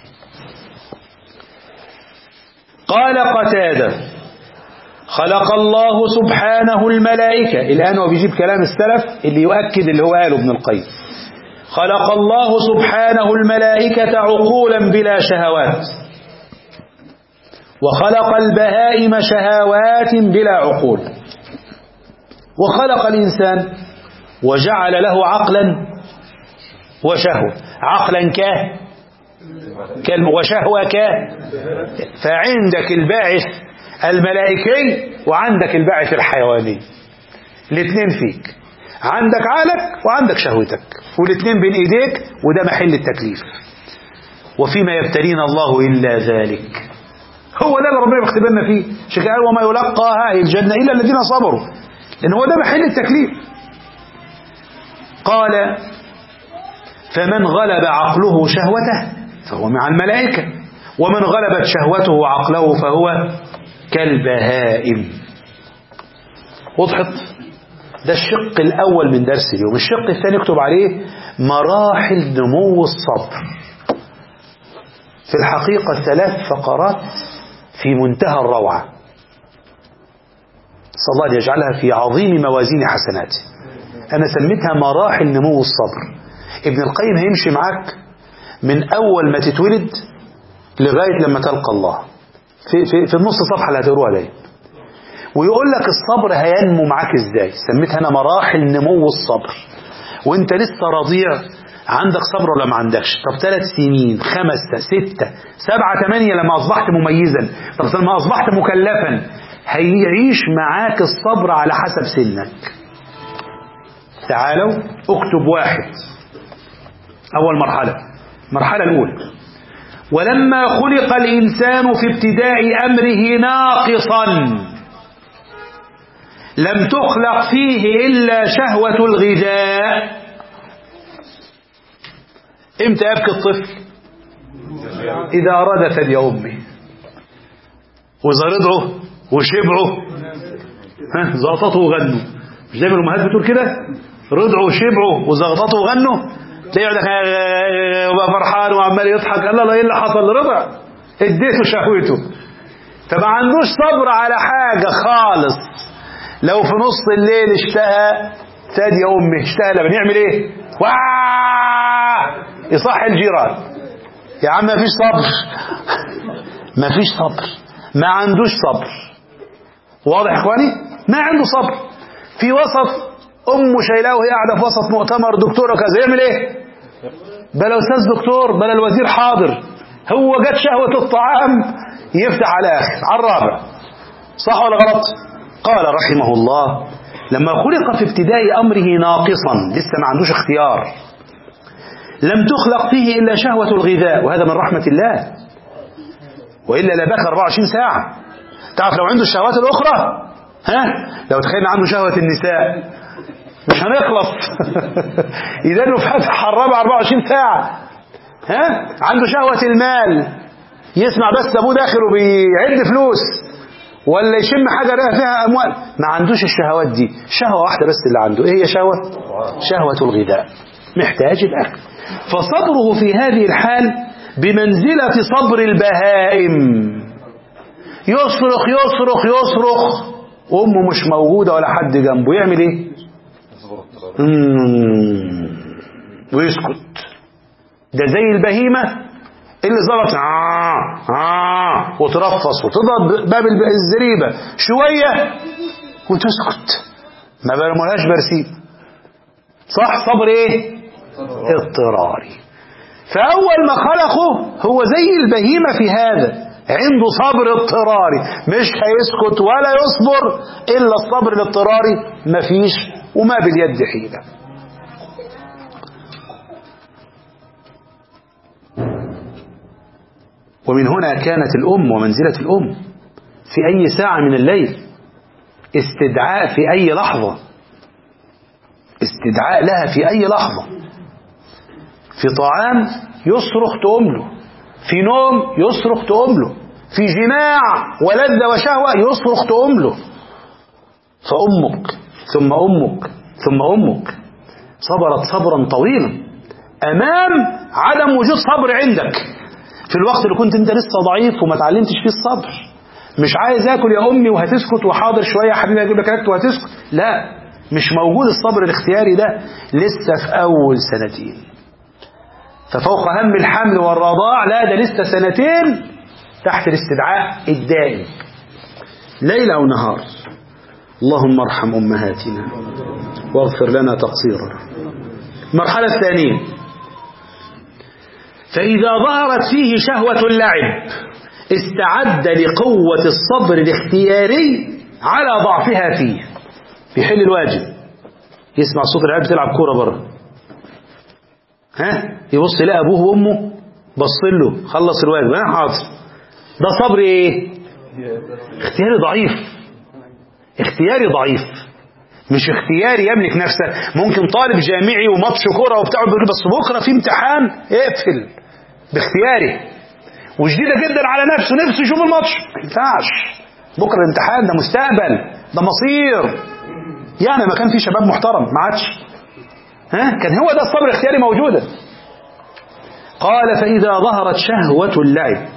قال قتادة خلق الله سبحانه الملائكة الآن هو بيجيب كلام السلف اللي يؤكد اللي هو قاله ابن القيم خلق الله سبحانه الملائكة عقولا بلا شهوات وخلق البهائم شهوات بلا عقول وخلق الإنسان وجعل له عقلا وشهوة عقلا كاه وشهوة كاه فعندك الباعث الملائكي وعندك الباعث الحيواني الاثنين فيك عندك عقلك وعندك شهوتك والاثنين بين ايديك وده محل التكليف وفيما يبتلينا الله إلا ذلك هو ده اللي ربنا بيختبرنا فيه عشان قال وما يلقاها الجنة إلا الذين صبروا لأن هو ده محل التكليف قال فمن غلب عقله شهوته فهو مع الملائكة ومن غلبت شهوته عقله فهو كالبهائم وضحت ده الشق الأول من درس اليوم الشق الثاني اكتب عليه مراحل نمو الصبر في الحقيقة ثلاث فقرات في منتهى الروعة صلى الله أن يجعلها في عظيم موازين حسناته أنا سميتها مراحل نمو الصبر ابن القيم هيمشي معاك من أول ما تتولد لغاية لما تلقى الله في, في, في النص صفحة اللي هتقروها دي ويقول لك الصبر هينمو معاك ازاي سميتها انا مراحل نمو الصبر وانت لسه رضيع عندك صبر ولا ما عندكش طب ثلاث سنين خمسة ستة سبعة ثمانية لما أصبحت مميزا طب لما أصبحت مكلفا هيعيش معاك الصبر على حسب سنك تعالوا اكتب واحد أول مرحلة المرحلة الأولى ولما خلق الإنسان في ابتداء أمره ناقصا لم تخلق فيه إلا شهوة الغذاء امتى يبكي الطفل إذا أراد ثدي أمه وإذا رضعه وشبعه ها زغطته وغنوا مش دايما الأمهات بتقول كده رضعه وشبعه وزغطته وغنوا تلاقيه يقعد يبقى فرحان وعمال يضحك قال الله ايه اللي حصل رضع اديته شهوته فما عندوش صبر على حاجة خالص لو في نص الليل اشتهى ثدي امه اشتهى لبن يعمل ايه واه يصحي الجيران يا عم ما فيش صبر ما فيش صبر ما عندوش صبر واضح يا اخواني ما عنده صبر في وسط أمه شايلاه وهي قاعدة في وسط مؤتمر دكتورة كذا يعمل إيه؟ بلا أستاذ دكتور بلا الوزير حاضر هو جت شهوة الطعام يفتح على آخر على الرابع صح ولا غلط؟ قال رحمه الله لما خلق في ابتداء أمره ناقصا لسه ما عندوش اختيار لم تخلق فيه إلا شهوة الغذاء وهذا من رحمة الله وإلا لبكى 24 ساعة تعرف لو عنده الشهوات الأخرى ها لو تخيلنا عنده شهوة النساء مش هنخلص إذا له فتح الرابع 24 ساعة ها عنده شهوة المال يسمع بس أبوه داخل وبيعد فلوس ولا يشم حاجة فيها أموال ما عندوش الشهوات دي شهوة واحدة بس اللي عنده إيه هي شهوة شهوة الغذاء محتاج الأكل فصبره في هذه الحال بمنزلة صبر البهائم يصرخ يصرخ يصرخ وأمه مش موجودة ولا حد جنبه يعمل إيه مم. ويسكت ده زي البهيمة اللي ظبط آه آه وترفص وتضرب باب الزريبة شوية وتسكت ما برمولهاش برسيم صح صبر ايه اضطراري فأول ما خلقه هو زي البهيمة في هذا عنده صبر اضطراري مش هيسكت ولا يصبر إلا الصبر الاضطراري مفيش وما باليد حيلة ومن هنا كانت الأم ومنزلة الأم في أي ساعة من الليل استدعاء في أي لحظة استدعاء لها في أي لحظة في طعام يصرخ تقوم له في نوم يصرخ تقوم له في جماع ولذة وشهوة يصرخ تقوم له فأمك ثم أمك ثم أمك صبرت صبرا طويلا أمام عدم وجود صبر عندك في الوقت اللي كنت انت لسه ضعيف وما تعلمتش فيه الصبر مش عايز اكل يا امي وهتسكت وحاضر شويه يا حبيبي اجيب لك اكل وهتسكت لا مش موجود الصبر الاختياري ده لسه في اول سنتين ففوق هم الحمل والرضاع لا ده لسه سنتين تحت الاستدعاء الدائم ليل او نهار اللهم ارحم امهاتنا واغفر لنا تقصيرنا المرحله الثانيه فإذا ظهرت فيه شهوة اللعب استعد لقوة الصبر الاختياري على ضعفها فيه بيحل الواجب يسمع صوت العيال بتلعب كورة بره ها يبص يلاقي أبوه وأمه بص له خلص الواجب ها حاضر ده صبر ايه اختياري ضعيف اختياري ضعيف مش اختياري يملك نفسه ممكن طالب جامعي وماتش كوره وبتاع بيقول بس بكره في امتحان اقفل باختياري وشديده جدا على نفسه نفسه يشوف الماتش ما ينفعش بكره الامتحان ده مستقبل ده مصير يعني ما كان في شباب محترم ما عادش ها كان هو ده الصبر الاختياري موجودا قال فإذا ظهرت شهوة اللعب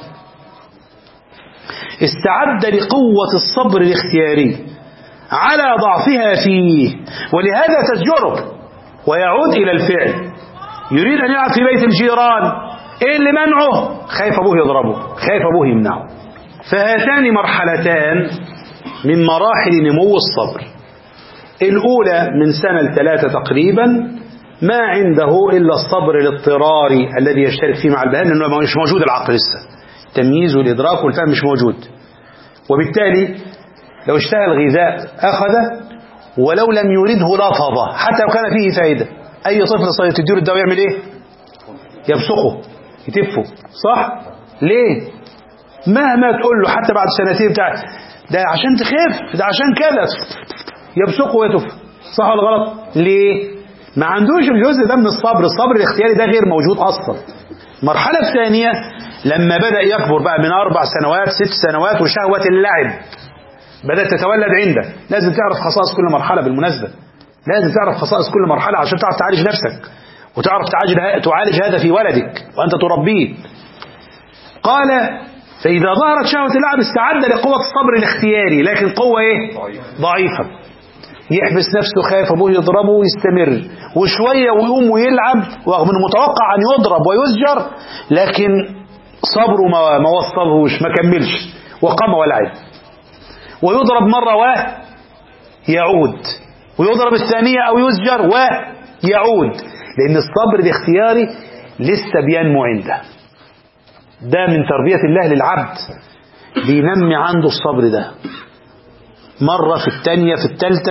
استعد لقوة الصبر الاختياري على ضعفها فيه ولهذا تزجره ويعود إلى الفعل يريد أن يلعب في بيت الجيران إيه اللي منعه خايف أبوه يضربه خايف أبوه يمنعه فهاتان مرحلتان من مراحل نمو الصبر الأولى من سنة لثلاثة تقريبا ما عنده إلا الصبر الاضطراري الذي يشترك فيه مع البهائم لأنه مش موجود العقل لسه التمييز والإدراك والفهم مش موجود وبالتالي لو اشتهى الغذاء أخذه ولو لم يرده لفظه حتى لو كان فيه فائدة أي طفل صغير تديله الدواء يعمل إيه يبصقه يتفه صح ليه مهما تقول له حتى بعد سنتين بتاع ده عشان تخف ده عشان كذا يبصقه ويتف صح ولا غلط ليه ما عندوش الجزء ده من الصبر الصبر الاختياري ده غير موجود أصلا المرحلة الثانية لما بدأ يكبر بقى من أربع سنوات ست سنوات وشهوة اللعب بدأت تتولد عنده لازم تعرف خصائص كل مرحلة بالمناسبة لازم تعرف خصائص كل مرحلة عشان تعرف تعالج نفسك وتعرف تعالج تعالج هذا في ولدك وأنت تربيه قال فإذا ظهرت شهوة اللعب استعد لقوة الصبر الاختياري لكن قوة إيه؟ ضعيفة يحبس نفسه خايف أبوه يضربه ويستمر وشوية ويقوم ويلعب ومن المتوقع أن يضرب ويزجر لكن صبره ما, ما وصلهوش ما كملش وقام ولعب ويضرب مرة ويعود ويضرب الثانية أو يزجر ويعود لأن الصبر الاختياري لسه بينمو عنده ده من تربية الله للعبد بينمي عنده الصبر ده مرة في الثانية في الثالثة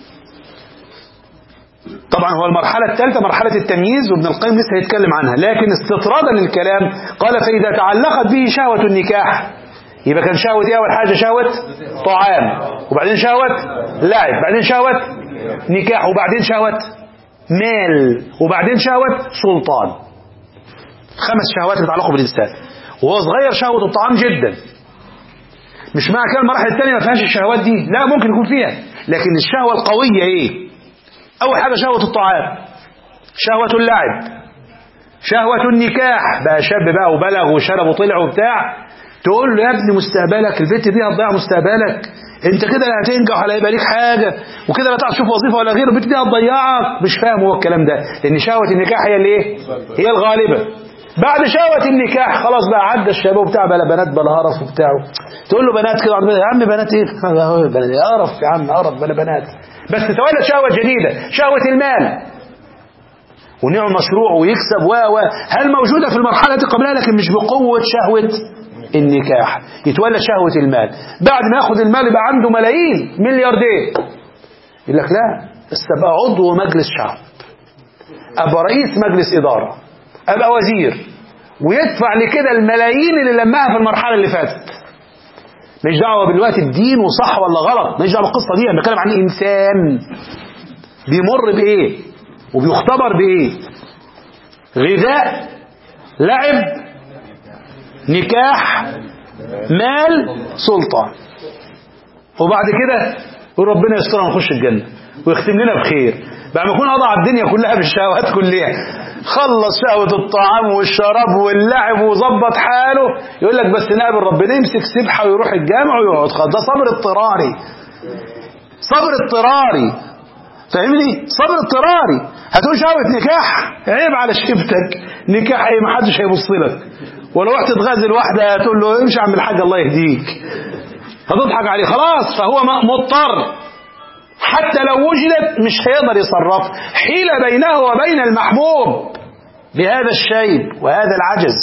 طبعا هو المرحلة الثالثة مرحلة التمييز وابن القيم لسه هيتكلم عنها لكن استطرادا للكلام قال فإذا تعلقت به شهوة النكاح يبقى كان شهوة ايه أول حاجة شهوة طعام وبعدين شهوة لعب بعدين شهوة نكاح وبعدين شهوة مال وبعدين شهوة سلطان خمس شهوات يتعلقوا بالإنسان وهو صغير شهوة الطعام جدا مش معنى كده المراحل الثانية ما فيهاش الشهوات دي لا ممكن يكون فيها لكن الشهوة القوية ايه أول حاجة شهوة الطعام شهوة اللعب شهوة النكاح بقى شاب بقى وبلغ وشرب وطلع وبتاع تقول له يا ابني مستقبلك البنت دي هتضيع مستقبلك انت كده لا هتنجح ولا يبقى ليك حاجه وكده لا تعرف تشوف وظيفه ولا غيره البنت دي هتضيعك مش فاهم هو الكلام ده لان شهوه النكاح هي اللي ايه هي الغالبه بعد شهوه النكاح خلاص بقى عدى الشباب وبتاع بلا بنات بلا قرف وبتاع تقول له بنات كده يا عم بنات ايه بنات قرف يا عم قرف بلا بنات بس تولد شهوه جديده شهوه المال ونعمل مشروع ويكسب و و هل موجوده في المرحله دي قبلها لكن مش بقوه شهوه النكاح يتولى شهوة المال بعد ما ياخد المال يبقى عنده ملايين ملياردير يقول لك لا بس ابقى عضو مجلس شعب ابقى رئيس مجلس إدارة ابقى وزير ويدفع لكده الملايين اللي لمها في المرحلة اللي فاتت مش دعوة بالوقت الدين وصح ولا غلط مش دعوة بالقصة دي انا بتكلم عن انسان بيمر بايه وبيختبر بايه غذاء لعب نكاح مال سلطة وبعد كده يقول ربنا يسترنا ونخش الجنة ويختم لنا بخير بعد ما يكون أضع الدنيا كلها بالشهوات كلها خلص شهوة الطعام والشراب واللعب وظبط حاله يقول لك بس نقابل ربنا يمسك سبحة ويروح الجامع ويقعد ده صبر اضطراري صبر اضطراري فاهمني صبر اضطراري هتقول شهوة نكاح عيب على شيبتك نكاح ايه محدش هيبص لك ولو رحت تغازل واحدة تقول له امشي عم الحاج الله يهديك هتضحك عليه خلاص فهو مضطر حتى لو وجدت مش هيقدر يصرف حيل بينه وبين المحبوب بهذا الشيء وهذا العجز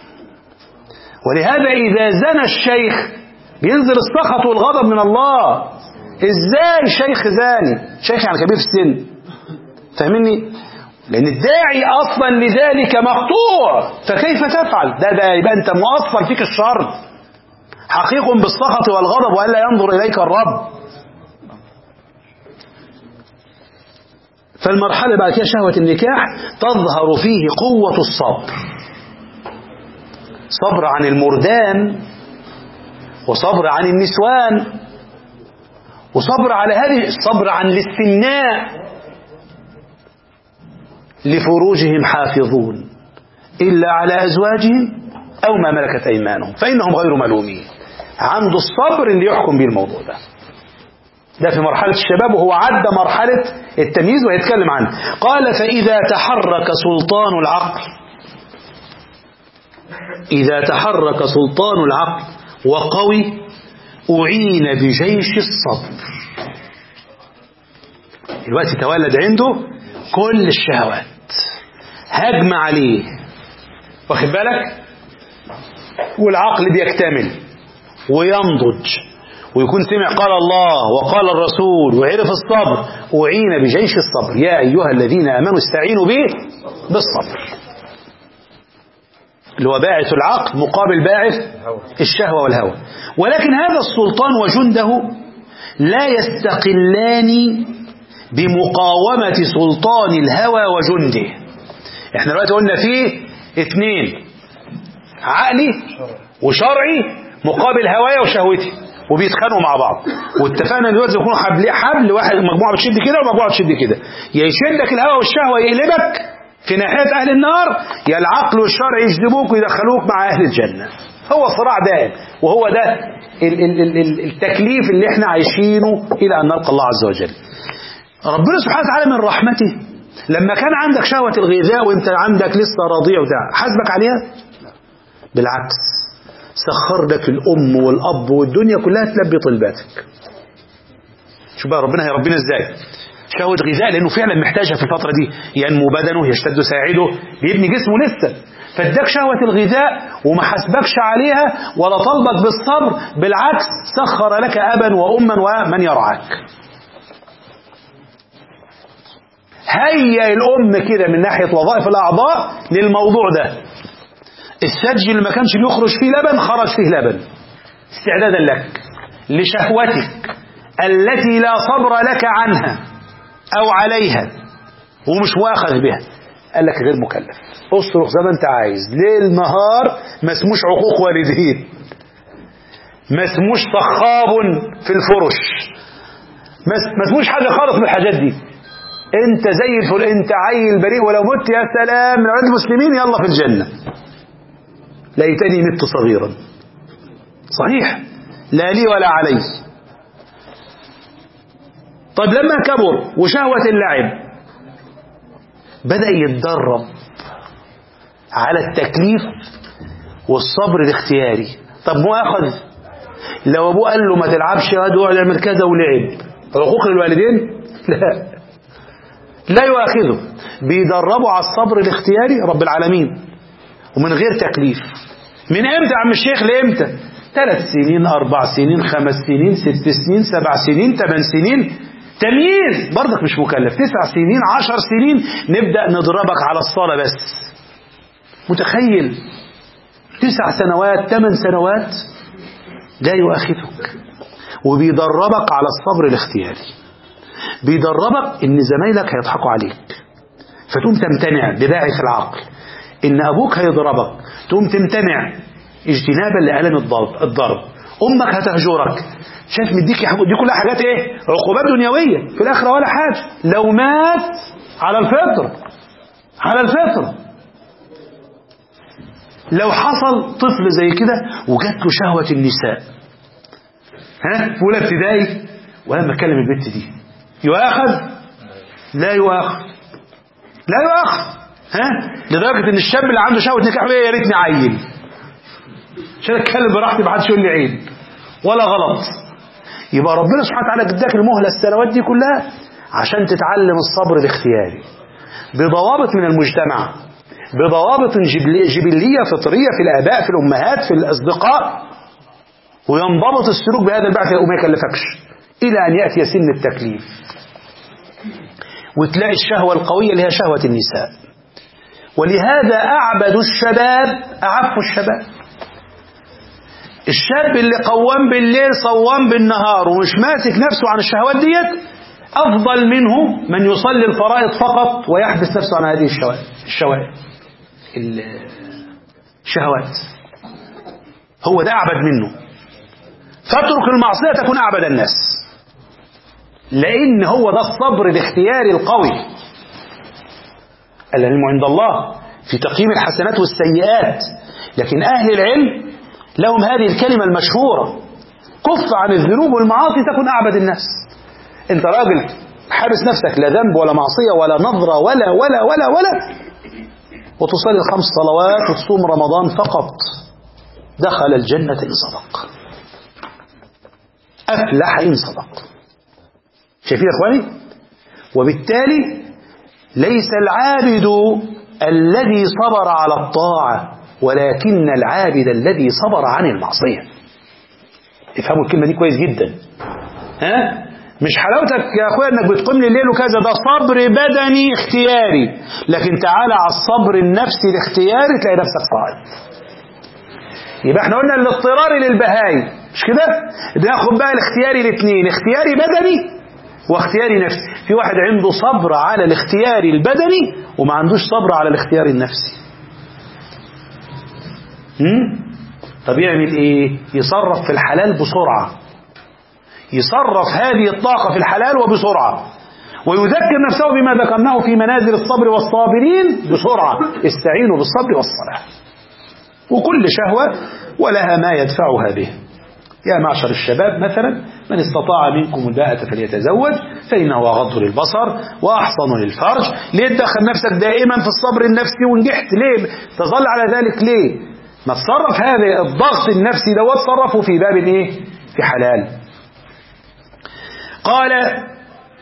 ولهذا إذا زنى الشيخ بينزل السخط والغضب من الله ازاي شيخ زاني شيخ يعني كبير في السن فاهمني لأن الداعي أصلا لذلك مقطوع فكيف تفعل ده ده يبقى أنت مؤثر فيك الشر حقيق بالسخط والغضب وألا ينظر إليك الرب فالمرحلة بعد كده شهوة النكاح تظهر فيه قوة الصبر صبر عن المردان وصبر عن النسوان وصبر على هذه الصبر عن الاستمناء لفروجهم حافظون إلا على أزواجهم أو ما ملكت أيمانهم فإنهم غير ملومين عنده الصبر اللي يحكم به الموضوع ده ده في مرحلة الشباب وهو عدى مرحلة التمييز ويتكلم عنه قال فإذا تحرك سلطان العقل إذا تحرك سلطان العقل وقوي أعين بجيش الصبر الوقت تولد عنده كل الشهوات هجم عليه واخد بالك والعقل بيكتمل وينضج ويكون سمع قال الله وقال الرسول وعرف الصبر أعين بجيش الصبر يا أيها الذين آمنوا استعينوا به بالصبر اللي هو باعث العقل مقابل باعث الشهوة والهوى ولكن هذا السلطان وجنده لا يستقلان بمقاومة سلطان الهوى وجنده احنا دلوقتي قلنا فيه اثنين عقلي وشرعي مقابل هوايا وشهوتي وبيتخانقوا مع بعض واتفقنا دلوقتي يكونوا حبل حبل واحد مجموعه بتشد كده ومجموعه بتشد كده يا يشدك الهوى والشهوه يقلبك في ناحيه اهل النار يا العقل والشرع يجذبوك ويدخلوك مع اهل الجنه هو صراع دائم وهو ده ال ال ال ال التكليف اللي احنا عايشينه الى ان نلقى الله عز وجل ربنا سبحانه وتعالى من رحمته لما كان عندك شهوة الغذاء وانت عندك لسه رضيع وبتاع حاسبك عليها بالعكس سخر لك الأم والأب والدنيا كلها تلبي طلباتك شوف بقى ربنا هيربينا ازاي شهوة غذاء لأنه فعلا محتاجها في الفترة دي ينمو بدنه يشتد ساعده بيبني جسمه لسه فاداك شهوة الغذاء وما حسبكش عليها ولا طلبك بالصبر بالعكس سخر لك أبا وأما ومن يرعاك هيا الأم كده من ناحية وظائف الأعضاء للموضوع ده الثلج اللي ما كانش بيخرج فيه لبن خرج فيه لبن استعدادا لك لشهوتك التي لا صبر لك عنها أو عليها ومش واخذ بها قال لك غير مكلف اصرخ زي ما انت عايز ليل نهار ما اسموش عقوق والدين ما اسموش صخاب في الفرش ما اسموش حاجة خالص من الحاجات دي انت زي الفل انت عيل بريء ولو مت يا سلام من عند المسلمين يلا في الجنة ليتني مت صغيرا صحيح لا لي ولا علي طيب لما كبر وشهوة اللعب بدأ يتدرب على التكليف والصبر الاختياري طب مؤاخذ لو ابوه قال له ما تلعبش يا واد واقعد اعمل كذا ولعب عقوق للوالدين لا لا يؤاخذه بيدربوا على الصبر الاختياري رب العالمين ومن غير تكليف من امتى يا عم الشيخ لامتى ثلاث سنين اربع سنين خمس سنين ست سنين سبع سنين ثمان سنين تمييز برضك مش مكلف تسع سنين عشر سنين نبدأ نضربك على الصلاة بس متخيل تسع سنوات ثمان سنوات لا يؤاخذك وبيدربك على الصبر الاختياري بيدربك ان زمايلك هيضحكوا عليك فتقوم تمتنع بباعث العقل ان ابوك هيضربك تقوم تمتنع اجتنابا لألم الضرب الضرب امك هتهجرك شايف مديك يا دي كلها حاجات ايه عقوبات دنيويه في الاخره ولا حاجه لو مات على الفطر على الفطر لو حصل طفل زي كده وجات له شهوه النساء ها في اولى ابتدائي ولما اتكلم البنت دي يؤاخذ لا يؤاخذ لا يؤاخذ ها لدرجه ان الشاب اللي عنده شهوه نكاح يا ريتني عيل عشان اتكلم براحتي ما حدش يقول لي عيب ولا غلط يبقى ربنا سبحانه وتعالى اداك المهله السنوات دي كلها عشان تتعلم الصبر الاختياري بضوابط من المجتمع بضوابط جبليه فطريه في الاباء في الامهات في الاصدقاء وينضبط السلوك بهذا البعث وما يكلفكش الى ان ياتي سن التكليف وتلاقي الشهوه القويه اللي هي شهوه النساء ولهذا اعبد الشباب اعف الشباب الشاب اللي قوام بالليل صوام بالنهار ومش ماسك نفسه عن الشهوات ديت أفضل منه من يصلي الفرائض فقط ويحبس نفسه عن هذه الشهوات الشهوات الشهوات هو ده أعبد منه فاترك المعصية تكون أعبد الناس لأن هو ده الصبر الاختياري القوي العلم عند الله في تقييم الحسنات والسيئات لكن أهل العلم لهم هذه الكلمة المشهورة كف عن الذنوب والمعاصي تكون أعبد الناس أنت راجل حابس نفسك لا ذنب ولا معصية ولا نظرة ولا ولا ولا ولا وتصلي الخمس صلوات وتصوم رمضان فقط دخل الجنة إن صدق أفلح إن صدق شايفين يا إخواني وبالتالي ليس العابد الذي صبر على الطاعة ولكن العابد الذي صبر عن المعصية افهموا الكلمة دي كويس جدا ها مش حلاوتك يا اخويا انك بتقوم لي الليل وكذا ده صبر بدني اختياري لكن تعالى على الصبر النفسي الاختياري تلاقي نفسك صاعد يبقى احنا قلنا الاضطراري للبهايم مش كده بناخد بقى الاختياري الاثنين اختياري بدني واختياري نفسي في واحد عنده صبر على الاختياري البدني وما عندوش صبر على الاختياري النفسي هم؟ طب يعمل ايه يصرف في الحلال بسرعة يصرف هذه الطاقة في الحلال وبسرعة ويذكر نفسه بما ذكرناه في منازل الصبر والصابرين بسرعة استعينوا بالصبر والصلاة وكل شهوة ولها ما يدفعها به يا معشر الشباب مثلا من استطاع منكم الباءة فليتزوج فإنه أغض للبصر وأحصن للفرج ليه تدخل نفسك دائما في الصبر النفسي ونجحت ليه تظل على ذلك ليه ما تصرف هذا الضغط النفسي ده وتصرفه في باب ايه في حلال قال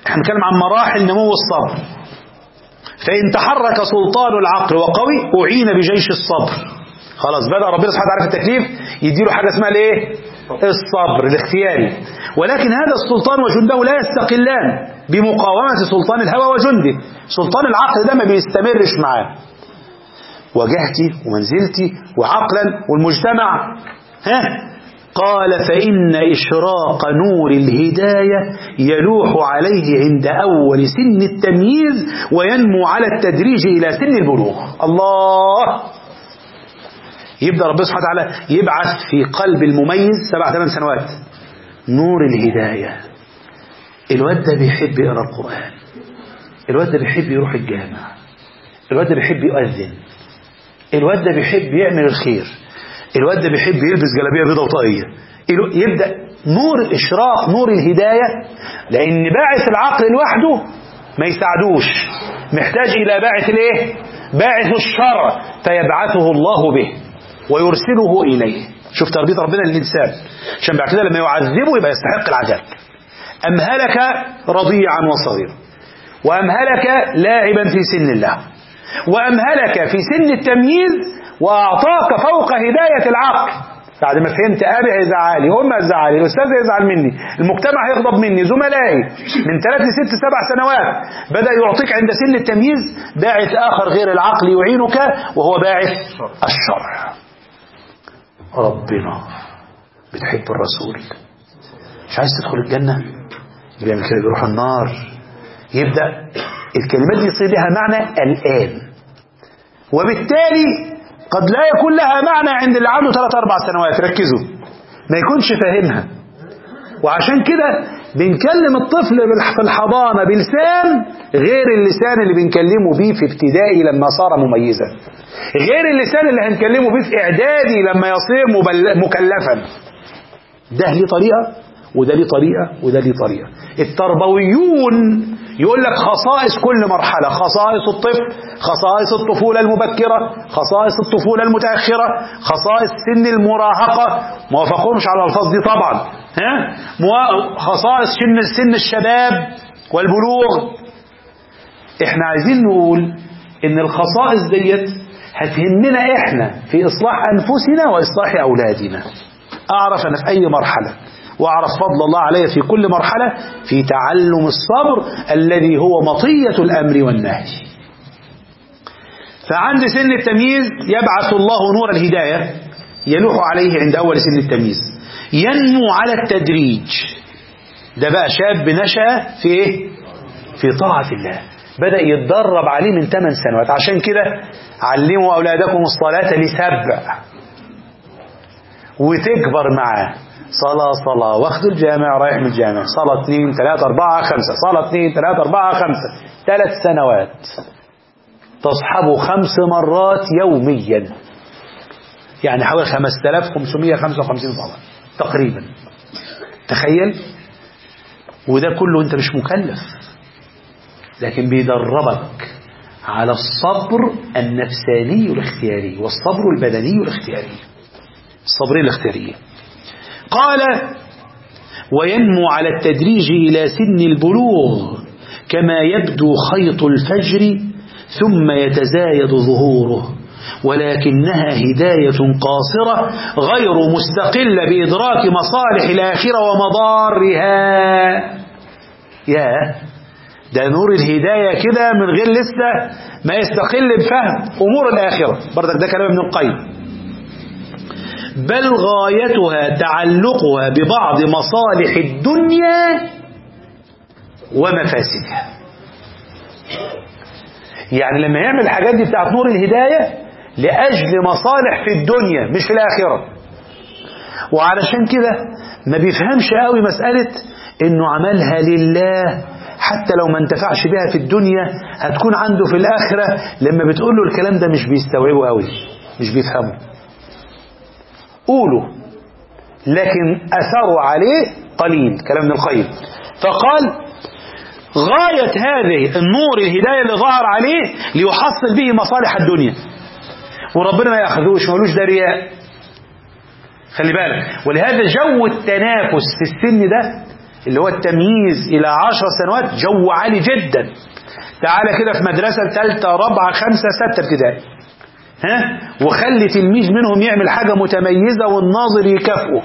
احنا بنتكلم عن مراحل نمو الصبر فإن تحرك سلطان العقل وقوي أعين بجيش الصبر خلاص بدأ ربنا سبحانه وتعالى في التكليف يديله حاجة اسمها الايه الصبر الاختياري ولكن هذا السلطان وجنده لا يستقلان بمقاومة سلطان الهوى وجنده سلطان العقل ده ما بيستمرش معاه وجهتي ومنزلتي وعقلا والمجتمع ها قال فإن إشراق نور الهداية يلوح عليه عند أول سن التمييز وينمو على التدريج إلى سن البلوغ الله يبدأ ربنا سبحانه وتعالى يبعث في قلب المميز سبع ثمان سنوات نور الهداية الواد ده بيحب يقرأ القرآن الواد ده بيحب يروح الجامع الواد ده بيحب يؤذن الواد ده بيحب يعمل الخير الواد ده بيحب يلبس جلابيه بيضاء وطاقيه يبدا نور الاشراق نور الهدايه لان باعث العقل لوحده ما يساعدوش محتاج الى باعث الايه باعث الشرع فيبعثه الله به ويرسله اليه شوف تربيه ربنا للانسان عشان بعد كده لما يعذبه يبقى يستحق العذاب امهلك رضيعا وصغيرا وامهلك لاعبا في سن الله وامهلك في سن التمييز واعطاك فوق هدايه العقل بعد ما فهمت ابي هيزعلي هم هيزعلي الاستاذ هيزعل مني المجتمع هيغضب مني زملائي من ثلاث لست سبع سنوات بدا يعطيك عند سن التمييز باعث اخر غير العقل يعينك وهو باعث الشرع ربنا بتحب الرسول مش عايز تدخل الجنه بيعمل كده بيروح النار يبدا الكلمات دي يصير لها معنى الان وبالتالي قد لا يكون لها معنى عند اللي عنده 3 4 سنوات ركزوا ما يكونش فاهمها وعشان كده بنكلم الطفل في الحضانة بلسان غير اللسان اللي بنكلمه بيه في ابتدائي لما صار مميزا غير اللسان اللي هنكلمه بيه في اعدادي لما يصير مكلفا ده ليه طريقة وده ليه طريقة وده ليه طريقة التربويون يقول لك خصائص كل مرحلة خصائص الطفل خصائص الطفولة المبكرة خصائص الطفولة المتأخرة خصائص سن المراهقة ما وافقهمش على الألفاظ دي طبعا ها خصائص سن سن الشباب والبلوغ احنا عايزين نقول ان الخصائص ديت هتهمنا احنا في اصلاح انفسنا واصلاح اولادنا اعرف انا في اي مرحله واعرف فضل الله علي في كل مرحلة في تعلم الصبر الذي هو مطية الأمر والنهي فعند سن التمييز يبعث الله نور الهداية يلوح عليه عند أول سن التمييز ينمو على التدريج ده بقى شاب نشأ في إيه؟ في طاعة الله بدأ يتدرب عليه من 8 سنوات عشان كده علموا أولادكم الصلاة لسبع وتكبر معاه صلاة صلاة واخد الجامع رايح من الجامع صلاة اثنين ثلاثة أربعة خمسة صلاة اثنين ثلاثة أربعة خمسة ثلاث سنوات تصحبه خمس مرات يوميا يعني حوالي 5555 صلاة تقريبا تخيل وده كله انت مش مكلف لكن بيدربك على الصبر النفساني الاختياري والصبر البدني الاختياري الصبر الاختياري قال وينمو على التدريج إلى سن البلوغ كما يبدو خيط الفجر ثم يتزايد ظهوره ولكنها هداية قاصرة غير مستقلة بإدراك مصالح الآخرة ومضارها يا ده نور الهداية كده من غير لسه ما يستقل بفهم أمور الآخرة بردك ده كلام ابن القيم بل غايتها تعلقها ببعض مصالح الدنيا ومفاسدها يعني لما يعمل الحاجات دي بتاعت نور الهداية لأجل مصالح في الدنيا مش في الآخرة وعلشان كده ما بيفهمش قوي مسألة انه عملها لله حتى لو ما انتفعش بها في الدنيا هتكون عنده في الآخرة لما بتقول له الكلام ده مش بيستوعبه قوي مش بيفهمه قولوا لكن أثروا عليه قليل كلام ابن القيم فقال غاية هذه النور الهداية اللي ظهر عليه ليحصل به مصالح الدنيا وربنا ما يأخذوش ما قالوش ده رياء خلي بالك ولهذا جو التنافس في السن ده اللي هو التمييز إلى عشر سنوات جو عالي جدا تعالى كده في مدرسة ثالثة رابعة خمسة ستة ابتدائي ها وخلي تلميذ منهم يعمل حاجة متميزة والناظر يكافئه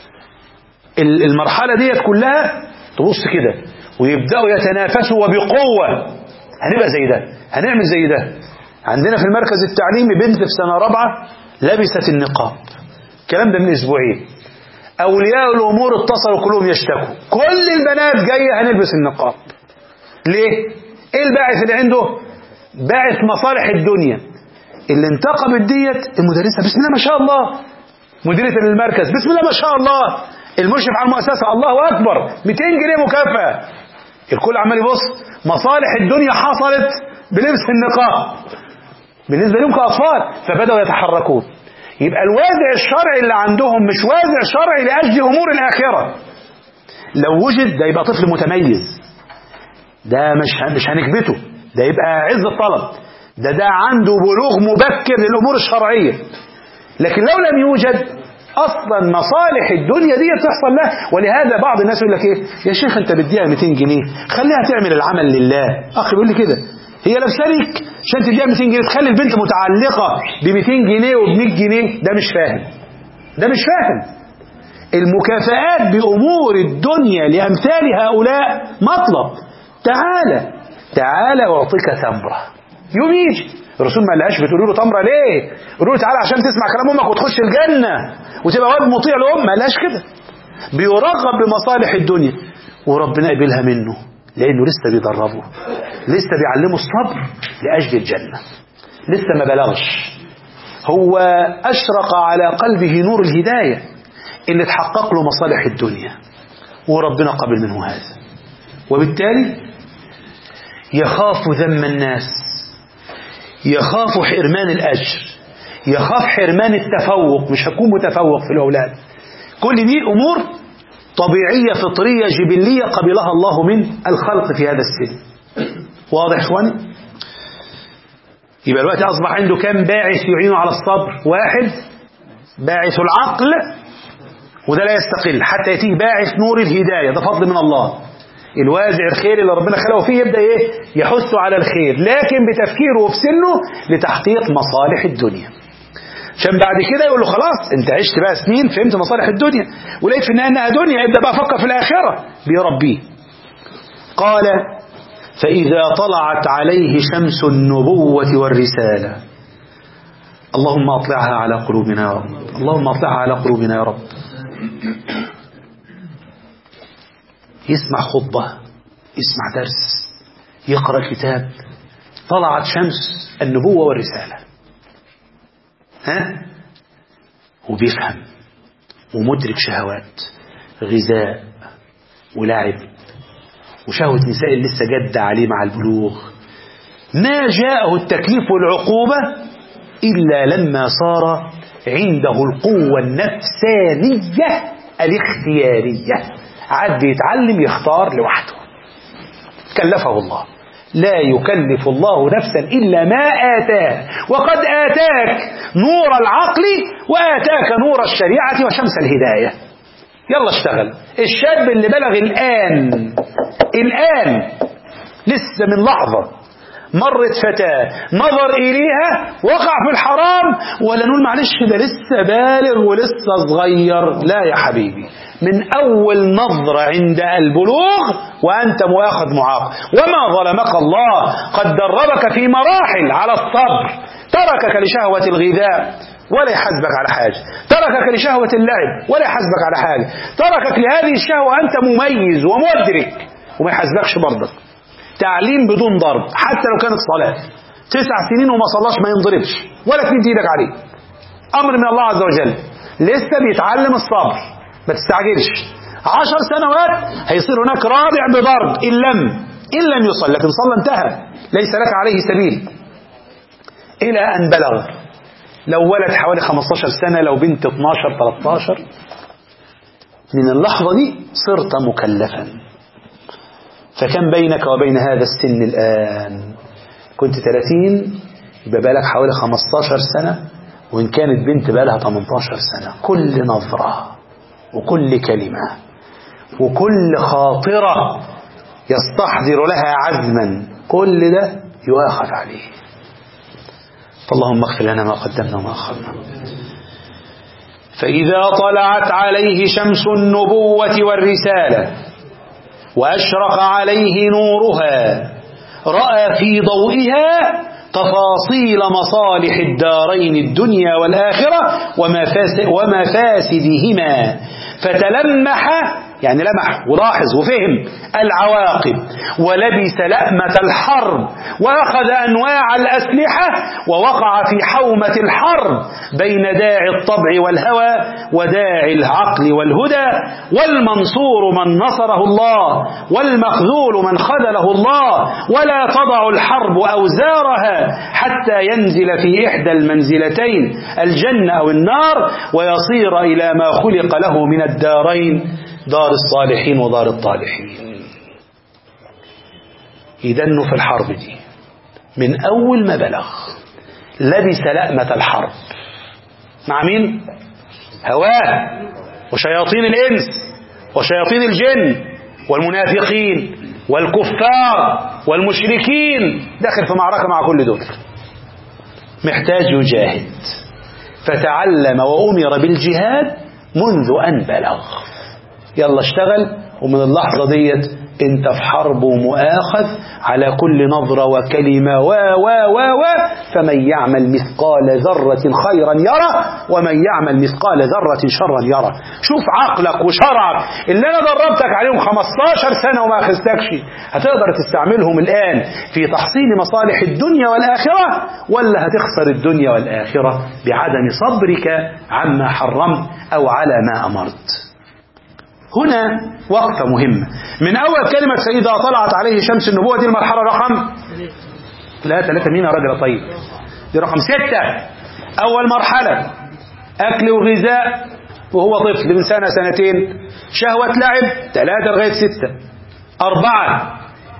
ال- المرحلة ديت كلها تبص كده ويبدأوا يتنافسوا وبقوة هنبقى زي ده هنعمل زي ده عندنا في المركز التعليمي بنت في سنة رابعة لبست النقاب الكلام ده من أسبوعين أولياء الأمور اتصلوا كلهم يشتكوا كل البنات جاية هنلبس النقاب ليه؟ إيه الباعث اللي عنده؟ باعث مصالح الدنيا اللي انتقبت ديت المدرسة بسم الله ما شاء الله مديرة المركز بسم الله ما شاء الله المشرف على المؤسسة الله أكبر 200 جنيه مكافأة الكل عمال يبص مصالح الدنيا حصلت بلبس النقاب بالنسبة لهم كأطفال فبدأوا يتحركون يبقى الوازع الشرعي اللي عندهم مش وازع شرعي لأجل أمور الآخرة لو وجد ده يبقى طفل متميز ده مش مش هنكبته ده يبقى عز الطلب ده ده عنده بلوغ مبكر للأمور الشرعية لكن لو لم يوجد اصلا مصالح الدنيا دي تحصل له ولهذا بعض الناس يقول لك ايه يا شيخ انت بتديها 200 جنيه خليها تعمل العمل لله اخ بيقول لي كده هي لابسه لك عشان تديها 200 جنيه تخلي البنت متعلقه ب 200 جنيه وب 100 جنيه ده مش فاهم ده مش فاهم المكافآت بأمور الدنيا لأمثال هؤلاء مطلب تعالى تعالى وأعطيك تمرة يوم يجي الرسول ما قالهاش بتقولوا له تمرة ليه قولوا له تعالى عشان تسمع كلام أمك وتخش الجنة وتبقى واد مطيع لأم ما قالهاش كده بيرغب بمصالح الدنيا وربنا قبلها منه لأنه لسه بيدربه لسه بيعلمه الصبر لأجل الجنة لسه ما بلغش هو أشرق على قلبه نور الهداية اللي تحقق له مصالح الدنيا وربنا قبل منه هذا وبالتالي يخاف ذم الناس يخاف حرمان الأجر يخاف حرمان التفوق مش هكون متفوق في الأولاد كل دي أمور طبيعية فطرية جبلية قبلها الله من الخلق في هذا السن واضح إخواني يبقى الوقت أصبح عنده كم باعث يعينه على الصبر واحد باعث العقل وده لا يستقل حتى يأتيه باعث نور الهداية ده فضل من الله الوازع الخير اللي ربنا خلقه فيه يبدأ ايه يحث على الخير لكن بتفكيره وفي سنه لتحقيق مصالح الدنيا عشان بعد كده يقول له خلاص انت عشت بقى سنين فهمت مصالح الدنيا ولقيت في النهايه انها دنيا ابدا بقى فكر في الاخره بيربيه قال فاذا طلعت عليه شمس النبوه والرساله اللهم اطلعها على قلوبنا يا رب اللهم اطلعها على قلوبنا يا رب يسمع خطبة يسمع درس يقرأ كتاب طلعت شمس النبوة والرسالة ها وبيفهم ومدرك شهوات غذاء ولعب وشهوة نساء اللي لسه جد عليه مع البلوغ ما جاءه التكليف والعقوبة إلا لما صار عنده القوة النفسانية الاختيارية عاد يتعلم يختار لوحده كلفه الله لا يكلف الله نفسا إلا ما آتاه وقد آتاك نور العقل وآتاك نور الشريعة وشمس الهداية يلا اشتغل الشاب اللي بلغ الآن الآن لسه من لحظة مرت فتاة نظر إليها وقع في الحرام ولا نقول معلش ده لسه بالغ ولسه صغير لا يا حبيبي من أول نظرة عند البلوغ وأنت مؤاخذ معاق وما ظلمك الله قد دربك في مراحل على الصبر تركك لشهوة الغذاء ولا يحاسبك على حاجة تركك لشهوة اللعب ولا يحاسبك على حاجة تركك لهذه الشهوة أنت مميز ومدرك وما يحاسبكش برضك تعليم بدون ضرب حتى لو كانت صلاة تسع سنين وما صلاش ما ينضربش ولا تمد ايدك عليه أمر من الله عز وجل لسه بيتعلم الصبر ما تستعجلش عشر سنوات هيصير هناك رابع بضرب إن لم إن لم يصل لكن صلى انتهى ليس لك عليه سبيل إلى أن بلغ لو ولد حوالي 15 سنة لو بنت 12 13 من اللحظة دي صرت مكلفا فكم بينك وبين هذا السن الآن كنت 30 يبقى بالك حوالي 15 سنة وإن كانت بنت بالها 18 سنة كل نظرة وكل كلمة وكل خاطرة يستحضر لها عزما كل ده يؤاخذ عليه فاللهم اغفر لنا ما قدمنا وما أخرنا فإذا طلعت عليه شمس النبوة والرسالة وأشرق عليه نورها رأى في ضوئها تفاصيل مصالح الدارين الدنيا والآخرة ومفاسدهما فتلمح يعني لمح ولاحظ وفهم العواقب ولبس لأمة الحرب وأخذ أنواع الأسلحة ووقع في حومة الحرب بين داعي الطبع والهوى وداعي العقل والهدى والمنصور من نصره الله والمخذول من خذله الله ولا تضع الحرب أوزارها حتى ينزل في إحدى المنزلتين الجنة أو النار ويصير إلى ما خلق له من الدارين دار الصالحين ودار الطالحين يدنوا في الحرب دي من أول ما بلغ لبس لأمة الحرب مع مين؟ هواه وشياطين الإنس وشياطين الجن والمنافقين والكفار والمشركين داخل في معركة مع كل دول محتاج يجاهد فتعلم وأمر بالجهاد منذ أن بلغ يلا اشتغل ومن اللحظة ديت انت في حرب ومؤاخذ على كل نظرة وكلمة و و و و فمن يعمل مثقال ذرة خيرا يره ومن يعمل مثقال ذرة شرا يره شوف عقلك وشرعك اللي انا دربتك عليهم 15 سنة وما اخذتكش هتقدر تستعملهم الان في تحصيل مصالح الدنيا والآخرة ولا هتخسر الدنيا والآخرة بعدم صبرك عما حرمت او على ما امرت هنا وقفة مهمة من أول كلمة فإذا طلعت عليه شمس النبوة دي المرحلة رقم لا ثلاثة مين يا راجل طيب دي رقم ستة أول مرحلة أكل وغذاء وهو طفل من سنة سنتين شهوة لعب ثلاثة لغاية ستة أربعة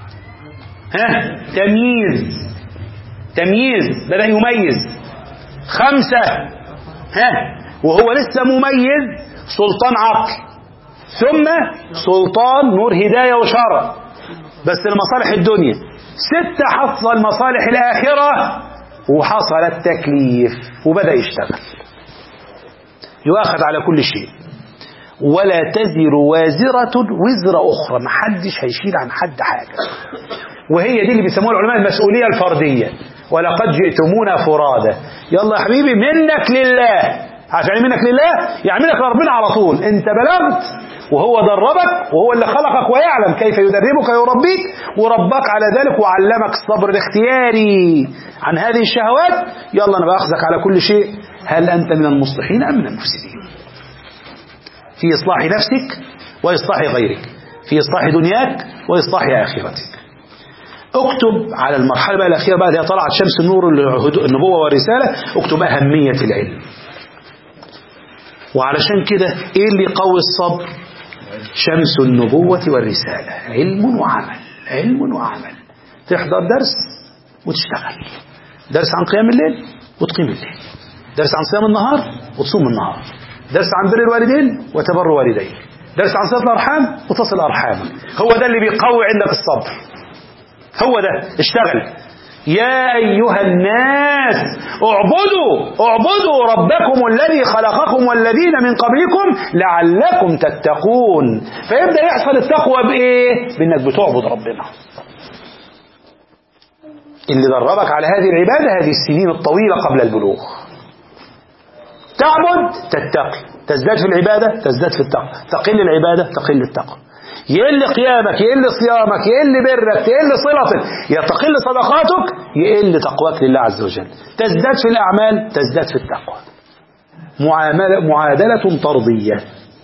ها تمييز تمييز بدأ يميز خمسة ها وهو لسه مميز سلطان عقل ثم سلطان نور هداية وشرع بس لمصالح الدنيا ستة حصل مصالح الآخرة وحصل التكليف وبدأ يشتغل يؤاخذ على كل شيء ولا تزر وازرة وزر أخرى ما حدش هيشيل عن حد حاجة وهي دي اللي بيسموها العلماء المسؤولية الفردية ولقد جئتمونا فرادى يلا يا حبيبي منك لله عارف يعني منك لله يعني منك لربنا على طول انت بلغت وهو دربك وهو اللي خلقك ويعلم كيف يدربك ويربيك وربك على ذلك وعلمك الصبر الاختياري عن هذه الشهوات يلا انا باخذك على كل شيء هل انت من المصلحين ام من المفسدين في اصلاح نفسك واصلاح غيرك في اصلاح دنياك واصلاح اخرتك اكتب على المرحله بقى الاخيره بعد هي طلعت شمس النور النبوه والرساله اكتب اهميه العلم وعلشان كده ايه اللي يقوي الصبر شمس النبوة والرسالة علم وعمل علم وعمل تحضر درس وتشتغل درس عن قيام الليل وتقيم الليل درس عن صيام النهار وتصوم النهار درس عن بر الوالدين وتبر والديك درس عن صلة الأرحام وتصل أرحامك هو ده اللي بيقوي عندك الصبر هو ده اشتغل يا أيها الناس اعبدوا اعبدوا ربكم الذي خلقكم والذين من قبلكم لعلكم تتقون فيبدأ يحصل التقوى بإيه؟ بأنك بتعبد ربنا اللي دربك على هذه العبادة هذه السنين الطويلة قبل البلوغ تعبد تتقي تزداد في العبادة تزداد في التقوى تقل العبادة تقل التقوى يقل قيامك يقل صيامك يقل برك يقل صلتك تقل صدقاتك يقل تقواك لله عز وجل تزداد في الأعمال تزداد في التقوى معاملة معادلة طردية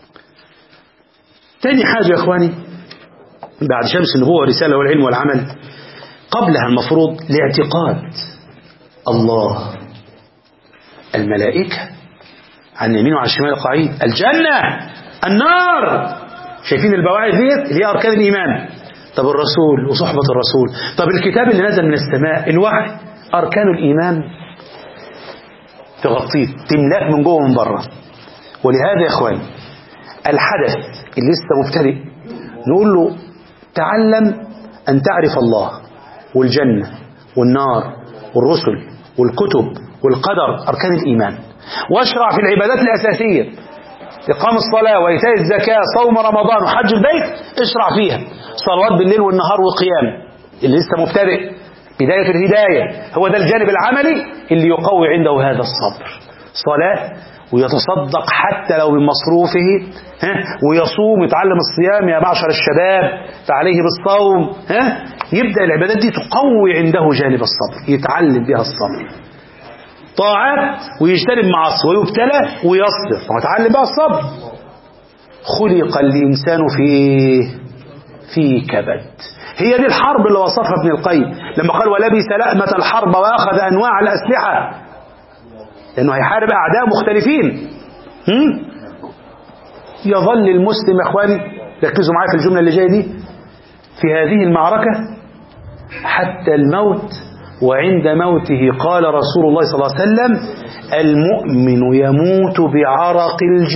تاني حاجة يا إخواني بعد شمس النبوة والرسالة والعلم والعمل قبلها المفروض لاعتقاد الله الملائكة عن اليمين وعن الشمال قاعدين الجنة النار شايفين البواعث ديت اللي هي أركان الإيمان طب الرسول وصحبة الرسول طب الكتاب اللي نزل من السماء الوحي أركان الإيمان تغطيه تملاك من جوه ومن بره ولهذا يا إخواني الحدث اللي لسه مبتدئ نقول له تعلم أن تعرف الله والجنة والنار والرسل والكتب والقدر أركان الإيمان واشرع في العبادات الأساسية إقام الصلاة وإيتاء الزكاة صوم رمضان وحج البيت اشرع فيها صلوات بالليل والنهار وقيام اللي لسه مبتدئ بداية الهداية هو ده الجانب العملي اللي يقوي عنده هذا الصبر صلاة ويتصدق حتى لو من مصروفه ها ويصوم يتعلم الصيام يا معشر الشباب فعليه بالصوم ها يبدأ العبادات دي تقوي عنده جانب الصبر يتعلم بها الصبر طاعات ويجتنب معاصي ويبتلى ويصبر ويتعلم بها الصبر خلق الإنسان في في كبد هي دي الحرب اللي وصفها ابن القيم لما قال ولبس لأمة الحرب وأخذ أنواع الأسلحة لأنه هيحارب أعداء مختلفين هم؟ يظل المسلم يا إخواني ركزوا معايا في الجملة اللي جاية دي في هذه المعركة حتى الموت وعند موته قال رسول الله صلى الله عليه وسلم المؤمن يموت بعرق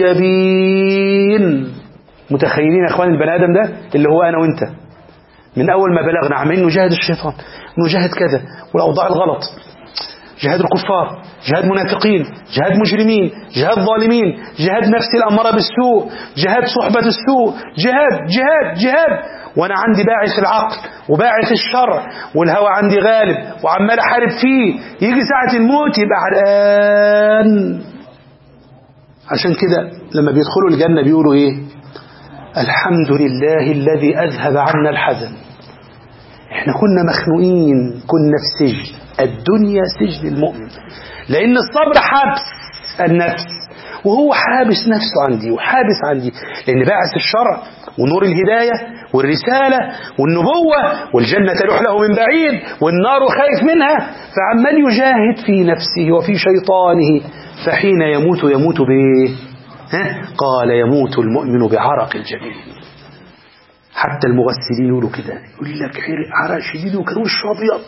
الجبين متخيلين يا اخواني البني ادم ده اللي هو انا وانت من اول ما بلغنا عمالين نجاهد الشيطان نجاهد كذا والاوضاع الغلط جهاد الكفار جهاد منافقين جهاد مجرمين جهاد ظالمين جهاد نفس الأمارة بالسوء جهاد صحبة السوء جهاد جهاد جهاد وأنا عندي باعث العقل وباعث الشرع والهوى عندي غالب وعمال أحارب فيه يجي ساعة الموت يبقى عرقان عشان كده لما بيدخلوا الجنة بيقولوا إيه الحمد لله الذي أذهب عنا الحزن احنا كنا مخنوقين كنا في سجن الدنيا سجن المؤمن لأن الصبر حبس النفس وهو حابس نفسه عندي وحابس عندي لأن باعث الشرع ونور الهداية والرسالة والنبوة والجنة تلوح له من بعيد والنار خايف منها فعمال يجاهد في نفسه وفي شيطانه فحين يموت يموت بإيه ها؟ قال يموت المؤمن بعرق الجبين حتى المغسلين يقولوا كده يقول لك عرق شديد وكان وشه ابيض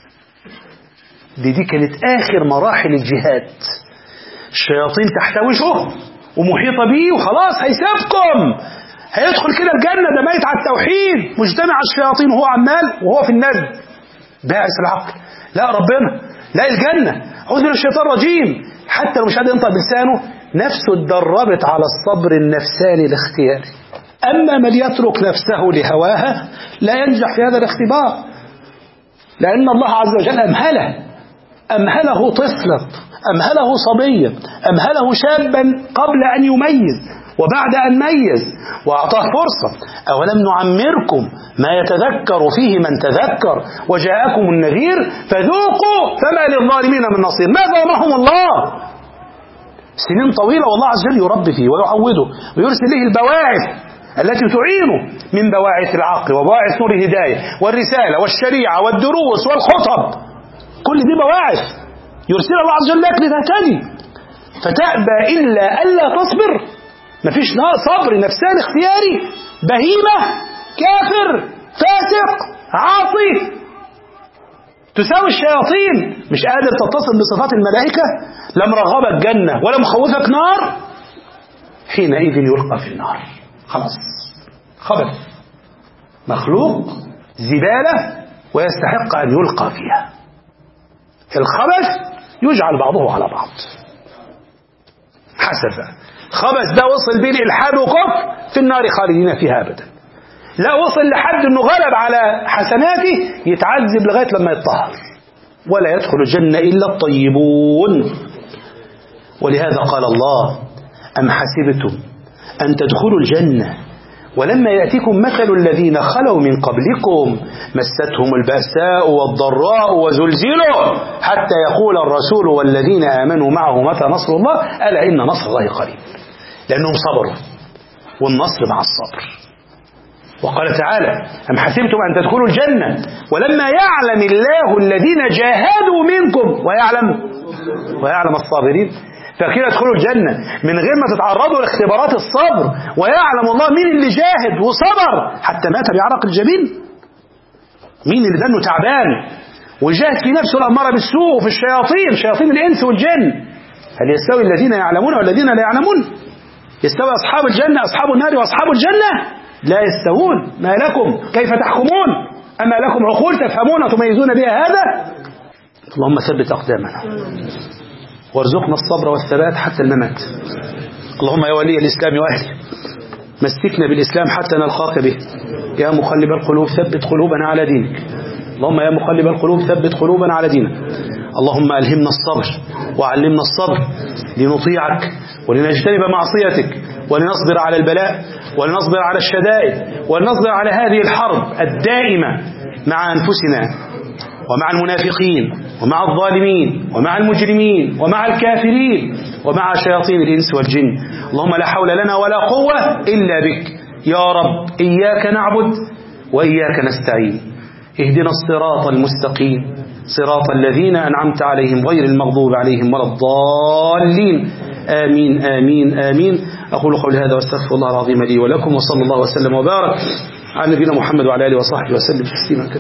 دي دي كانت آخر مراحل الجهاد الشياطين تحتوشه ومحيطة بيه وخلاص هيسيبكم هيدخل كده الجنة ده ميت على التوحيد مجتمع الشياطين وهو عمال وهو في النزل باعث العقل لا ربنا لا الجنة أعوذ من الشيطان الرجيم حتى لو مش قادر ينطق بلسانه نفسه اتدربت على الصبر النفساني الاختياري أما من يترك نفسه لهواها لا ينجح في هذا الاختبار لأن الله عز وجل أمهله أمهله طفلا أمهله صبيا أمهله شابا قبل أن يميز وبعد أن ميز وأعطاه فرصة أولم نعمركم ما يتذكر فيه من تذكر وجاءكم النذير فذوقوا فما للظالمين من نصير ماذا أمرهم الله سنين طويلة والله عز وجل يربي فيه ويعوده ويرسل له البواعث التي تعينه من بواعث العقل وبواعث نور الهداية والرسالة والشريعة والدروس والخطب كل دي بواعث يرسل الله عز وجل لك لتهتدي فتأبى إلا ألا تصبر مفيش صبر نفساني اختياري بهيمة كافر فاسق عاصي تساوي الشياطين مش قادر تتصل بصفات الملائكة لا مرغبك جنة ولا مخوفك نار حينئذ يلقى في النار خلاص خبث مخلوق زبالة ويستحق أن يلقى فيها الخبث يجعل بعضه على بعض حسب خبث ده وصل بيه الإلحاد وكفر في النار خالدين فيها أبدا لا وصل لحد أنه غلب على حسناته يتعذب لغاية لما يتطهر ولا يدخل الجنة إلا الطيبون ولهذا قال الله أم حسبتم أن تدخلوا الجنة ولما يأتيكم مثل الذين خلوا من قبلكم مستهم البأساء والضراء وزلزلوا حتى يقول الرسول والذين آمنوا معه متى نصر الله ألا إن نصر الله قريب لأنهم صبروا والنصر مع الصبر وقال تعالى أم حسبتم أن تدخلوا الجنة ولما يعلم الله الذين جاهدوا منكم ويعلم ويعلم الصابرين فكده ادخلوا الجنة من غير ما تتعرضوا لاختبارات الصبر ويعلم الله مين اللي جاهد وصبر حتى مات بعرق الجبين مين اللي دنه تعبان وجاهد في نفسه الأمارة بالسوء وفي الشياطين شياطين الإنس والجن هل يستوي الذين يعلمون والذين لا يعلمون يستوي أصحاب الجنة أصحاب النار وأصحاب الجنة لا يستوون ما لكم كيف تحكمون أما لكم عقول تفهمون تميزون بها هذا اللهم ثبت أقدامنا وارزقنا الصبر والثبات حتى الممات اللهم يا ولي الإسلام وأهله مسكنا بالإسلام حتى نلقاك به يا مقلب القلوب ثبت قلوبنا على دينك اللهم يا مقلب القلوب ثبت قلوبنا على دينك اللهم ألهمنا الصبر وعلمنا الصبر لنطيعك ولنجتنب معصيتك ولنصبر على البلاء ولنصبر على الشدائد ولنصبر على هذه الحرب الدائمة مع أنفسنا ومع المنافقين ومع الظالمين ومع المجرمين ومع الكافرين ومع شياطين الإنس والجن اللهم لا حول لنا ولا قوة إلا بك يا رب إياك نعبد وإياك نستعين اهدنا الصراط المستقيم صراط الذين أنعمت عليهم غير المغضوب عليهم ولا الضالين آمين آمين آمين أقول قولي هذا واستغفر الله العظيم لي ولكم وصلى الله وسلم وبارك على نبينا محمد وعلى آله وصحبه وسلم تسليما